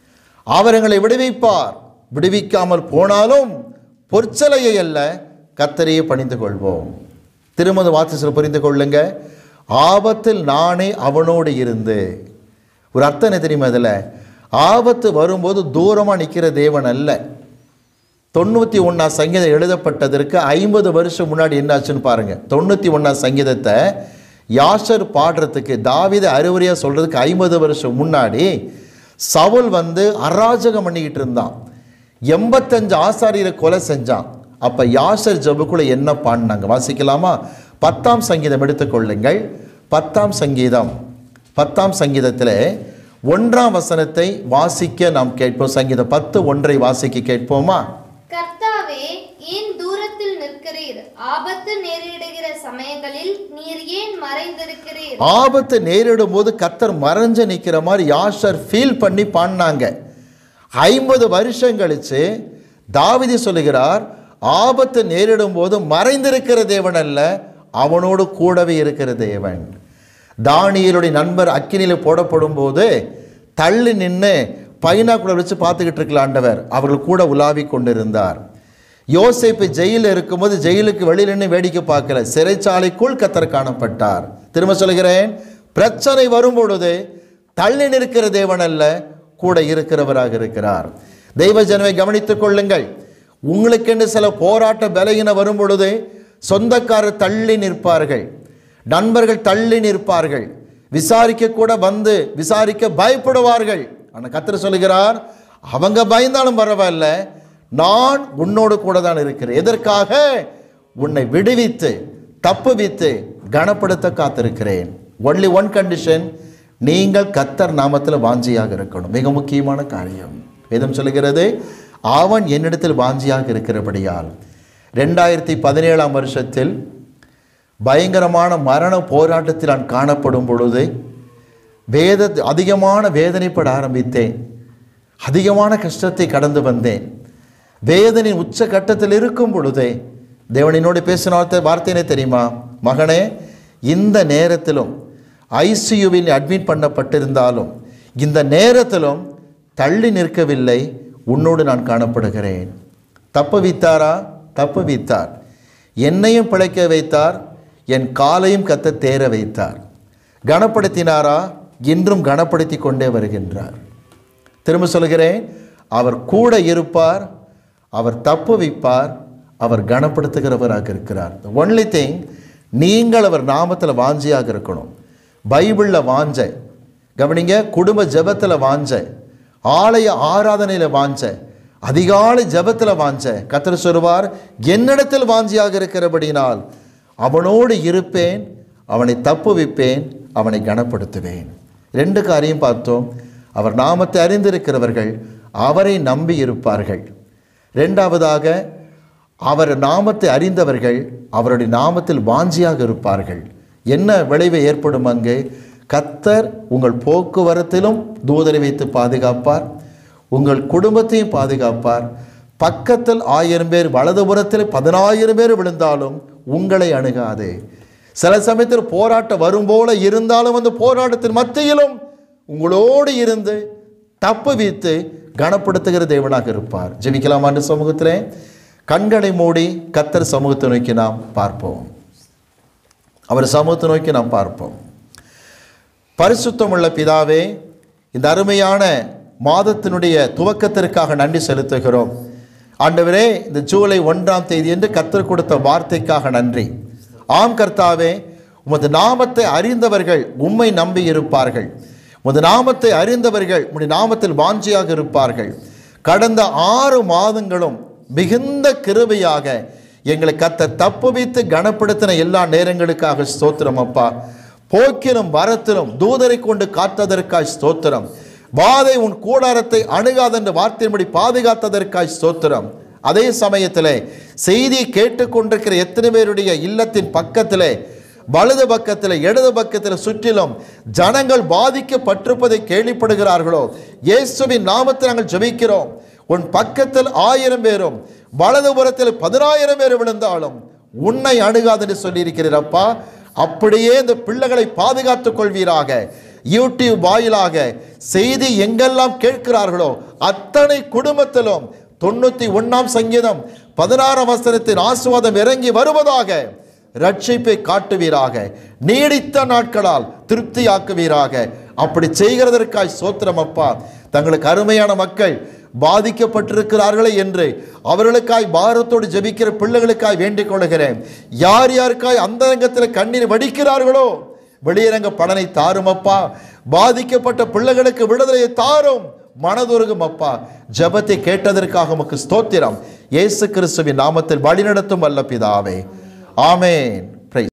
Speaker 1: அவர்களை விடுவிப்பார் விடுவிக்காமல் போனாலும் பொற்சலையை அல்ல கத்தரையே பணிந்து கொள்வோம் திருமண வார்த்தை புரிந்து கொள்ளுங்க ஆபத்தில் நானே அவனோடு இருந்து ஒரு அர்த்தம் என்ன தெரியுமா இதில் ஆபத்து வரும்போது தூரமாக நிற்கிற தேவன் அல்ல தொண்ணூற்றி ஒன்றாம் சங்கீதம் எழுதப்பட்டதற்கு ஐம்பது வருஷம் முன்னாடி என்னாச்சுன்னு பாருங்கள் தொண்ணூற்றி ஒன்றாம் சங்கீதத்தை யாஷர் பாடுறதுக்கு தாவீதை அறிவுரையாக சொல்கிறதுக்கு ஐம்பது வருஷம் முன்னாடி சவுல் வந்து அராஜகம் பண்ணிக்கிட்டு இருந்தான் எண்பத்தஞ்சு ஆசாரியரை கொலை செஞ்சான் அப்போ யாஷர் ஜபுக்குள்ள என்ன பாடினாங்க வாசிக்கலாமா பத்தாம் சங்கீதம் எடுத்துக்கொள்ளுங்கள் பத்தாம் சங்கீதம் பத்தாம் சங்கீதத்தில் ஒன்றாம் வசனத்தை வாசிக்க நாம் கேட்போம் சங்கீதம் பத்து ஒன்றை வாசிக்க கேட்போமா
Speaker 2: கர்த்தாவே ஏன் தூரத்தில் நிற்கிறீர் ஆபத்து நேரிடுகிற சமயங்களில் நீர் ஏன் மறைந்திருக்கிறீர்
Speaker 1: ஆபத்து நேரிடும் போது கத்தர் மறைஞ்சு நிற்கிற மாதிரி யாஷர் ஃபீல் பண்ணி பாடினாங்க ஐம்பது வருஷம் கழிச்சு தாவிதி சொல்லுகிறார் ஆபத்து நேரிடும் போது மறைந்திருக்கிற தேவன் அல்ல அவனோடு கூடவே இருக்கிற தேவன் தானியலுடைய நண்பர் அக்கினியில் போடப்படும் போது தள்ளி நின்று பைனாக்குலர் வச்சு பார்த்துக்கிட்டு இருக்கல ஆண்டவர் அவர்கள் கூட உலாவி கொண்டிருந்தார் யோசேப்பு ஜெயிலில் இருக்கும்போது ஜெயிலுக்கு வெளியில் நின்று வேடிக்கை பார்க்கல சிறைச்சாலைக்குள் கத்தர் காணப்பட்டார் திரும்ப சொல்கிறேன் பிரச்சனை வரும் பொழுது தள்ளி நிற்கிற தேவன் அல்ல கூட இருக்கிறவராக இருக்கிறார் தெய்வ ஜனவை கவனித்துக் கொள்ளுங்கள் உங்களுக்கென்று சில போராட்ட பலகீன வரும் பொழுது சொந்தக்காரர் தள்ளி நிற்பார்கள் நண்பர்கள் தள்ளி நிற்பார்கள் விசாரிக்க கூட வந்து விசாரிக்க பயப்படுவார்கள் ஆனால் கத்தர் சொல்லுகிறார் அவங்க பயந்தாலும் பரவாயில்ல நான் உன்னோடு கூட தான் இருக்கிறேன் எதற்காக உன்னை விடுவித்து தப்புவித்து கனப்படுத்த காத்திருக்கிறேன் ஒன்லி ஒன் கண்டிஷன் நீங்கள் கத்தர் நாமத்தில் வாஞ்சியாக இருக்கணும் மிக முக்கியமான காரியம் வேதம் சொல்லுகிறது அவன் என்னிடத்தில் வாஞ்சியாக இருக்கிறபடியால் ரெண்டாயிரத்தி பதினேழாம் வருஷத்தில் பயங்கரமான மரண போராட்டத்தில் நான் காணப்படும் பொழுது வேத அதிகமான வேதனைப்பட ஆரம்பித்தேன் அதிகமான கஷ்டத்தை கடந்து வந்தேன் வேதனையின் உச்ச கட்டத்தில் இருக்கும் பொழுதே தேவனினோடு பேசின வார்த்தை வார்த்தைனே தெரியுமா மகனே இந்த நேரத்திலும் ஐசியூவில் அட்மிட் பண்ணப்பட்டிருந்தாலும் இந்த நேரத்திலும் தள்ளி நிற்கவில்லை உன்னோடு நான் காணப்படுகிறேன் தப்பு வைத்தாரா தப்பு வைத்தார் என்னையும் பிழைக்க வைத்தார் என் காலையும் கத்த தேர வைத்தார் கனப்படுத்தினாரா இன்றும் கனப்படுத்தி கொண்டே வருகின்றார் திரும்ப சொல்கிறேன் அவர் கூட இருப்பார் அவர் தப்பு வைப்பார் அவர் கனப்படுத்துகிறவராக இருக்கிறார் ஒன்லி திங் நீங்கள் அவர் நாமத்தில் வாஞ்சியாக இருக்கணும் பைபிளில் வாஞ்ச கவனிங்க குடும்ப ஜெபத்தில் வாஞ்ச ஆலய ஆராதனையில் வாஞ்ச அதிகாலை ஜெபத்தில் வாஞ்ச கத்தர் சொல்வார் என்னிடத்தில் வாஞ்சியாக இருக்கிறபடினால் அவனோடு இருப்பேன் அவனை தப்புவிப்பேன் அவனை கனப்படுத்துவேன் ரெண்டு காரியம் பார்த்தோம் அவர் நாமத்தை அறிந்திருக்கிறவர்கள் அவரை நம்பி இருப்பார்கள் ரெண்டாவதாக அவர் நாமத்தை அறிந்தவர்கள் அவருடைய நாமத்தில் வாஞ்சியாக இருப்பார்கள் என்ன விளைவு ஏற்படும் அங்கு கத்தர் உங்கள் போக்குவரத்திலும் தூதரை வைத்து பாதுகாப்பார் உங்கள் குடும்பத்தையும் பாதுகாப்பார் பக்கத்தில் ஆயிரம் பேர் வலதுபுறத்தில் பதினாயிரம் பேர் விழுந்தாலும் உங்களை அணுகாது சில சமயத்தில் போராட்டம் வரும் போல இருந்தாலும் அந்த போராட்டத்தின் மத்தியிலும் உங்களோடு இருந்து தப்பு வைத்து கனப்படுத்துகிற தேவனாக இருப்பார் ஜெபிக்கலாமான்னு சமூகத்திலே கண்களை மூடி கத்தர் சமூகத்தை நோக்கி நாம் பார்ப்போம் அவர் சமூகத்தை நோக்கி நாம் பார்ப்போம் பரிசுத்தமுள்ள பிதாவே இந்த அருமையான மாதத்தினுடைய துவக்கத்திற்காக நன்றி செலுத்துகிறோம் ஆண்டவரே இந்த ஜூலை ஒன்றாம் தேதி என்று கத்தர் கொடுத்த வார்த்தைக்காக நன்றி ஆம் கர்த்தாவே உமது நாமத்தை அறிந்தவர்கள் உம்மை நம்பி இருப்பார்கள் உமது நாமத்தை அறிந்தவர்கள் உம்முடைய நாமத்தில் வாஞ்சியாக இருப்பார்கள் கடந்த ஆறு மாதங்களும் மிகுந்த கிருபையாக எங்களை கத்த தப்புவித்து கனப்படுத்தின எல்லா நேரங்களுக்காக ஸ்தோத்திரம் அப்பா போக்கிலும் வரத்திலும் தூதரை கொண்டு காத்ததற்காய் ஸ்தோத்திரம் வாதை உன் கூடாரத்தை அணுகாதென்ற வார்த்தையின்படி பாதுகாத்ததற்காய் ஸ்தோத்திரம் அதே சமயத்தில் செய்தியை கேட்டுக்கொண்டிருக்கிற எத்தனை பேருடைய இல்லத்தின் பக்கத்திலே வலது பக்கத்தில் இடது பக்கத்தில் சுற்றிலும் ஜனங்கள் பாதிக்கப்பட்டிருப்பதை கேள்விப்படுகிறார்களோ இயேசுவின் நாமத்தில் நாங்கள் ஜெபிக்கிறோம் உன் பக்கத்தில் ஆயிரம் பேரும் வலதுபுறத்தில் பதினாயிரம் பேர் விழுந்தாலும் உன்னை அணுகாதுன்னு சொல்லியிருக்கிறீர் அப்பா அப்படியே இந்த பிள்ளைகளை பாதுகாத்துக் கொள்வீராக யூடியூப் வாயிலாக செய்தி எங்கெல்லாம் கேட்கிறார்களோ அத்தனை குடும்பத்திலும் தொண்ணூத்தி ஒண்ணாம் சங்கீதம் பதினாறாம் வசனத்தின் ஆசுவாதம் இறங்கி வருவதாக ரட்சிப்பை காட்டுவீராக நீடித்த நாட்களால் திருப்தியாக்குவீராக அப்படி செய்கிறதற்காய் சோத்திரம் அப்பா தங்களுக்கு அருமையான மக்கள் பாதிக்கப்பட்டிருக்கிறார்களே என்று அவர்களுக்காய் பாரத்தோடு ஜெபிக்கிற பிள்ளைகளுக்காய் வேண்டிக் கொள்கிறேன் யார் யாருக்காய் அந்த ரங்கத்தில் கண்ணீர் வடிக்கிறார்களோ வெளியரங்க பலனை தாரும் அப்பா பாதிக்கப்பட்ட பிள்ளைகளுக்கு விடுதலையை தாரும் மனதுருகும் அப்பா ஜெபத்தை கேட்டதற்காக உமக்கு ஸ்தோத்திரம் இயேசு கிறிஸ்துவின் நாமத்தில் வழிநடத்தும் வல்ல பிதாவே ஆமென்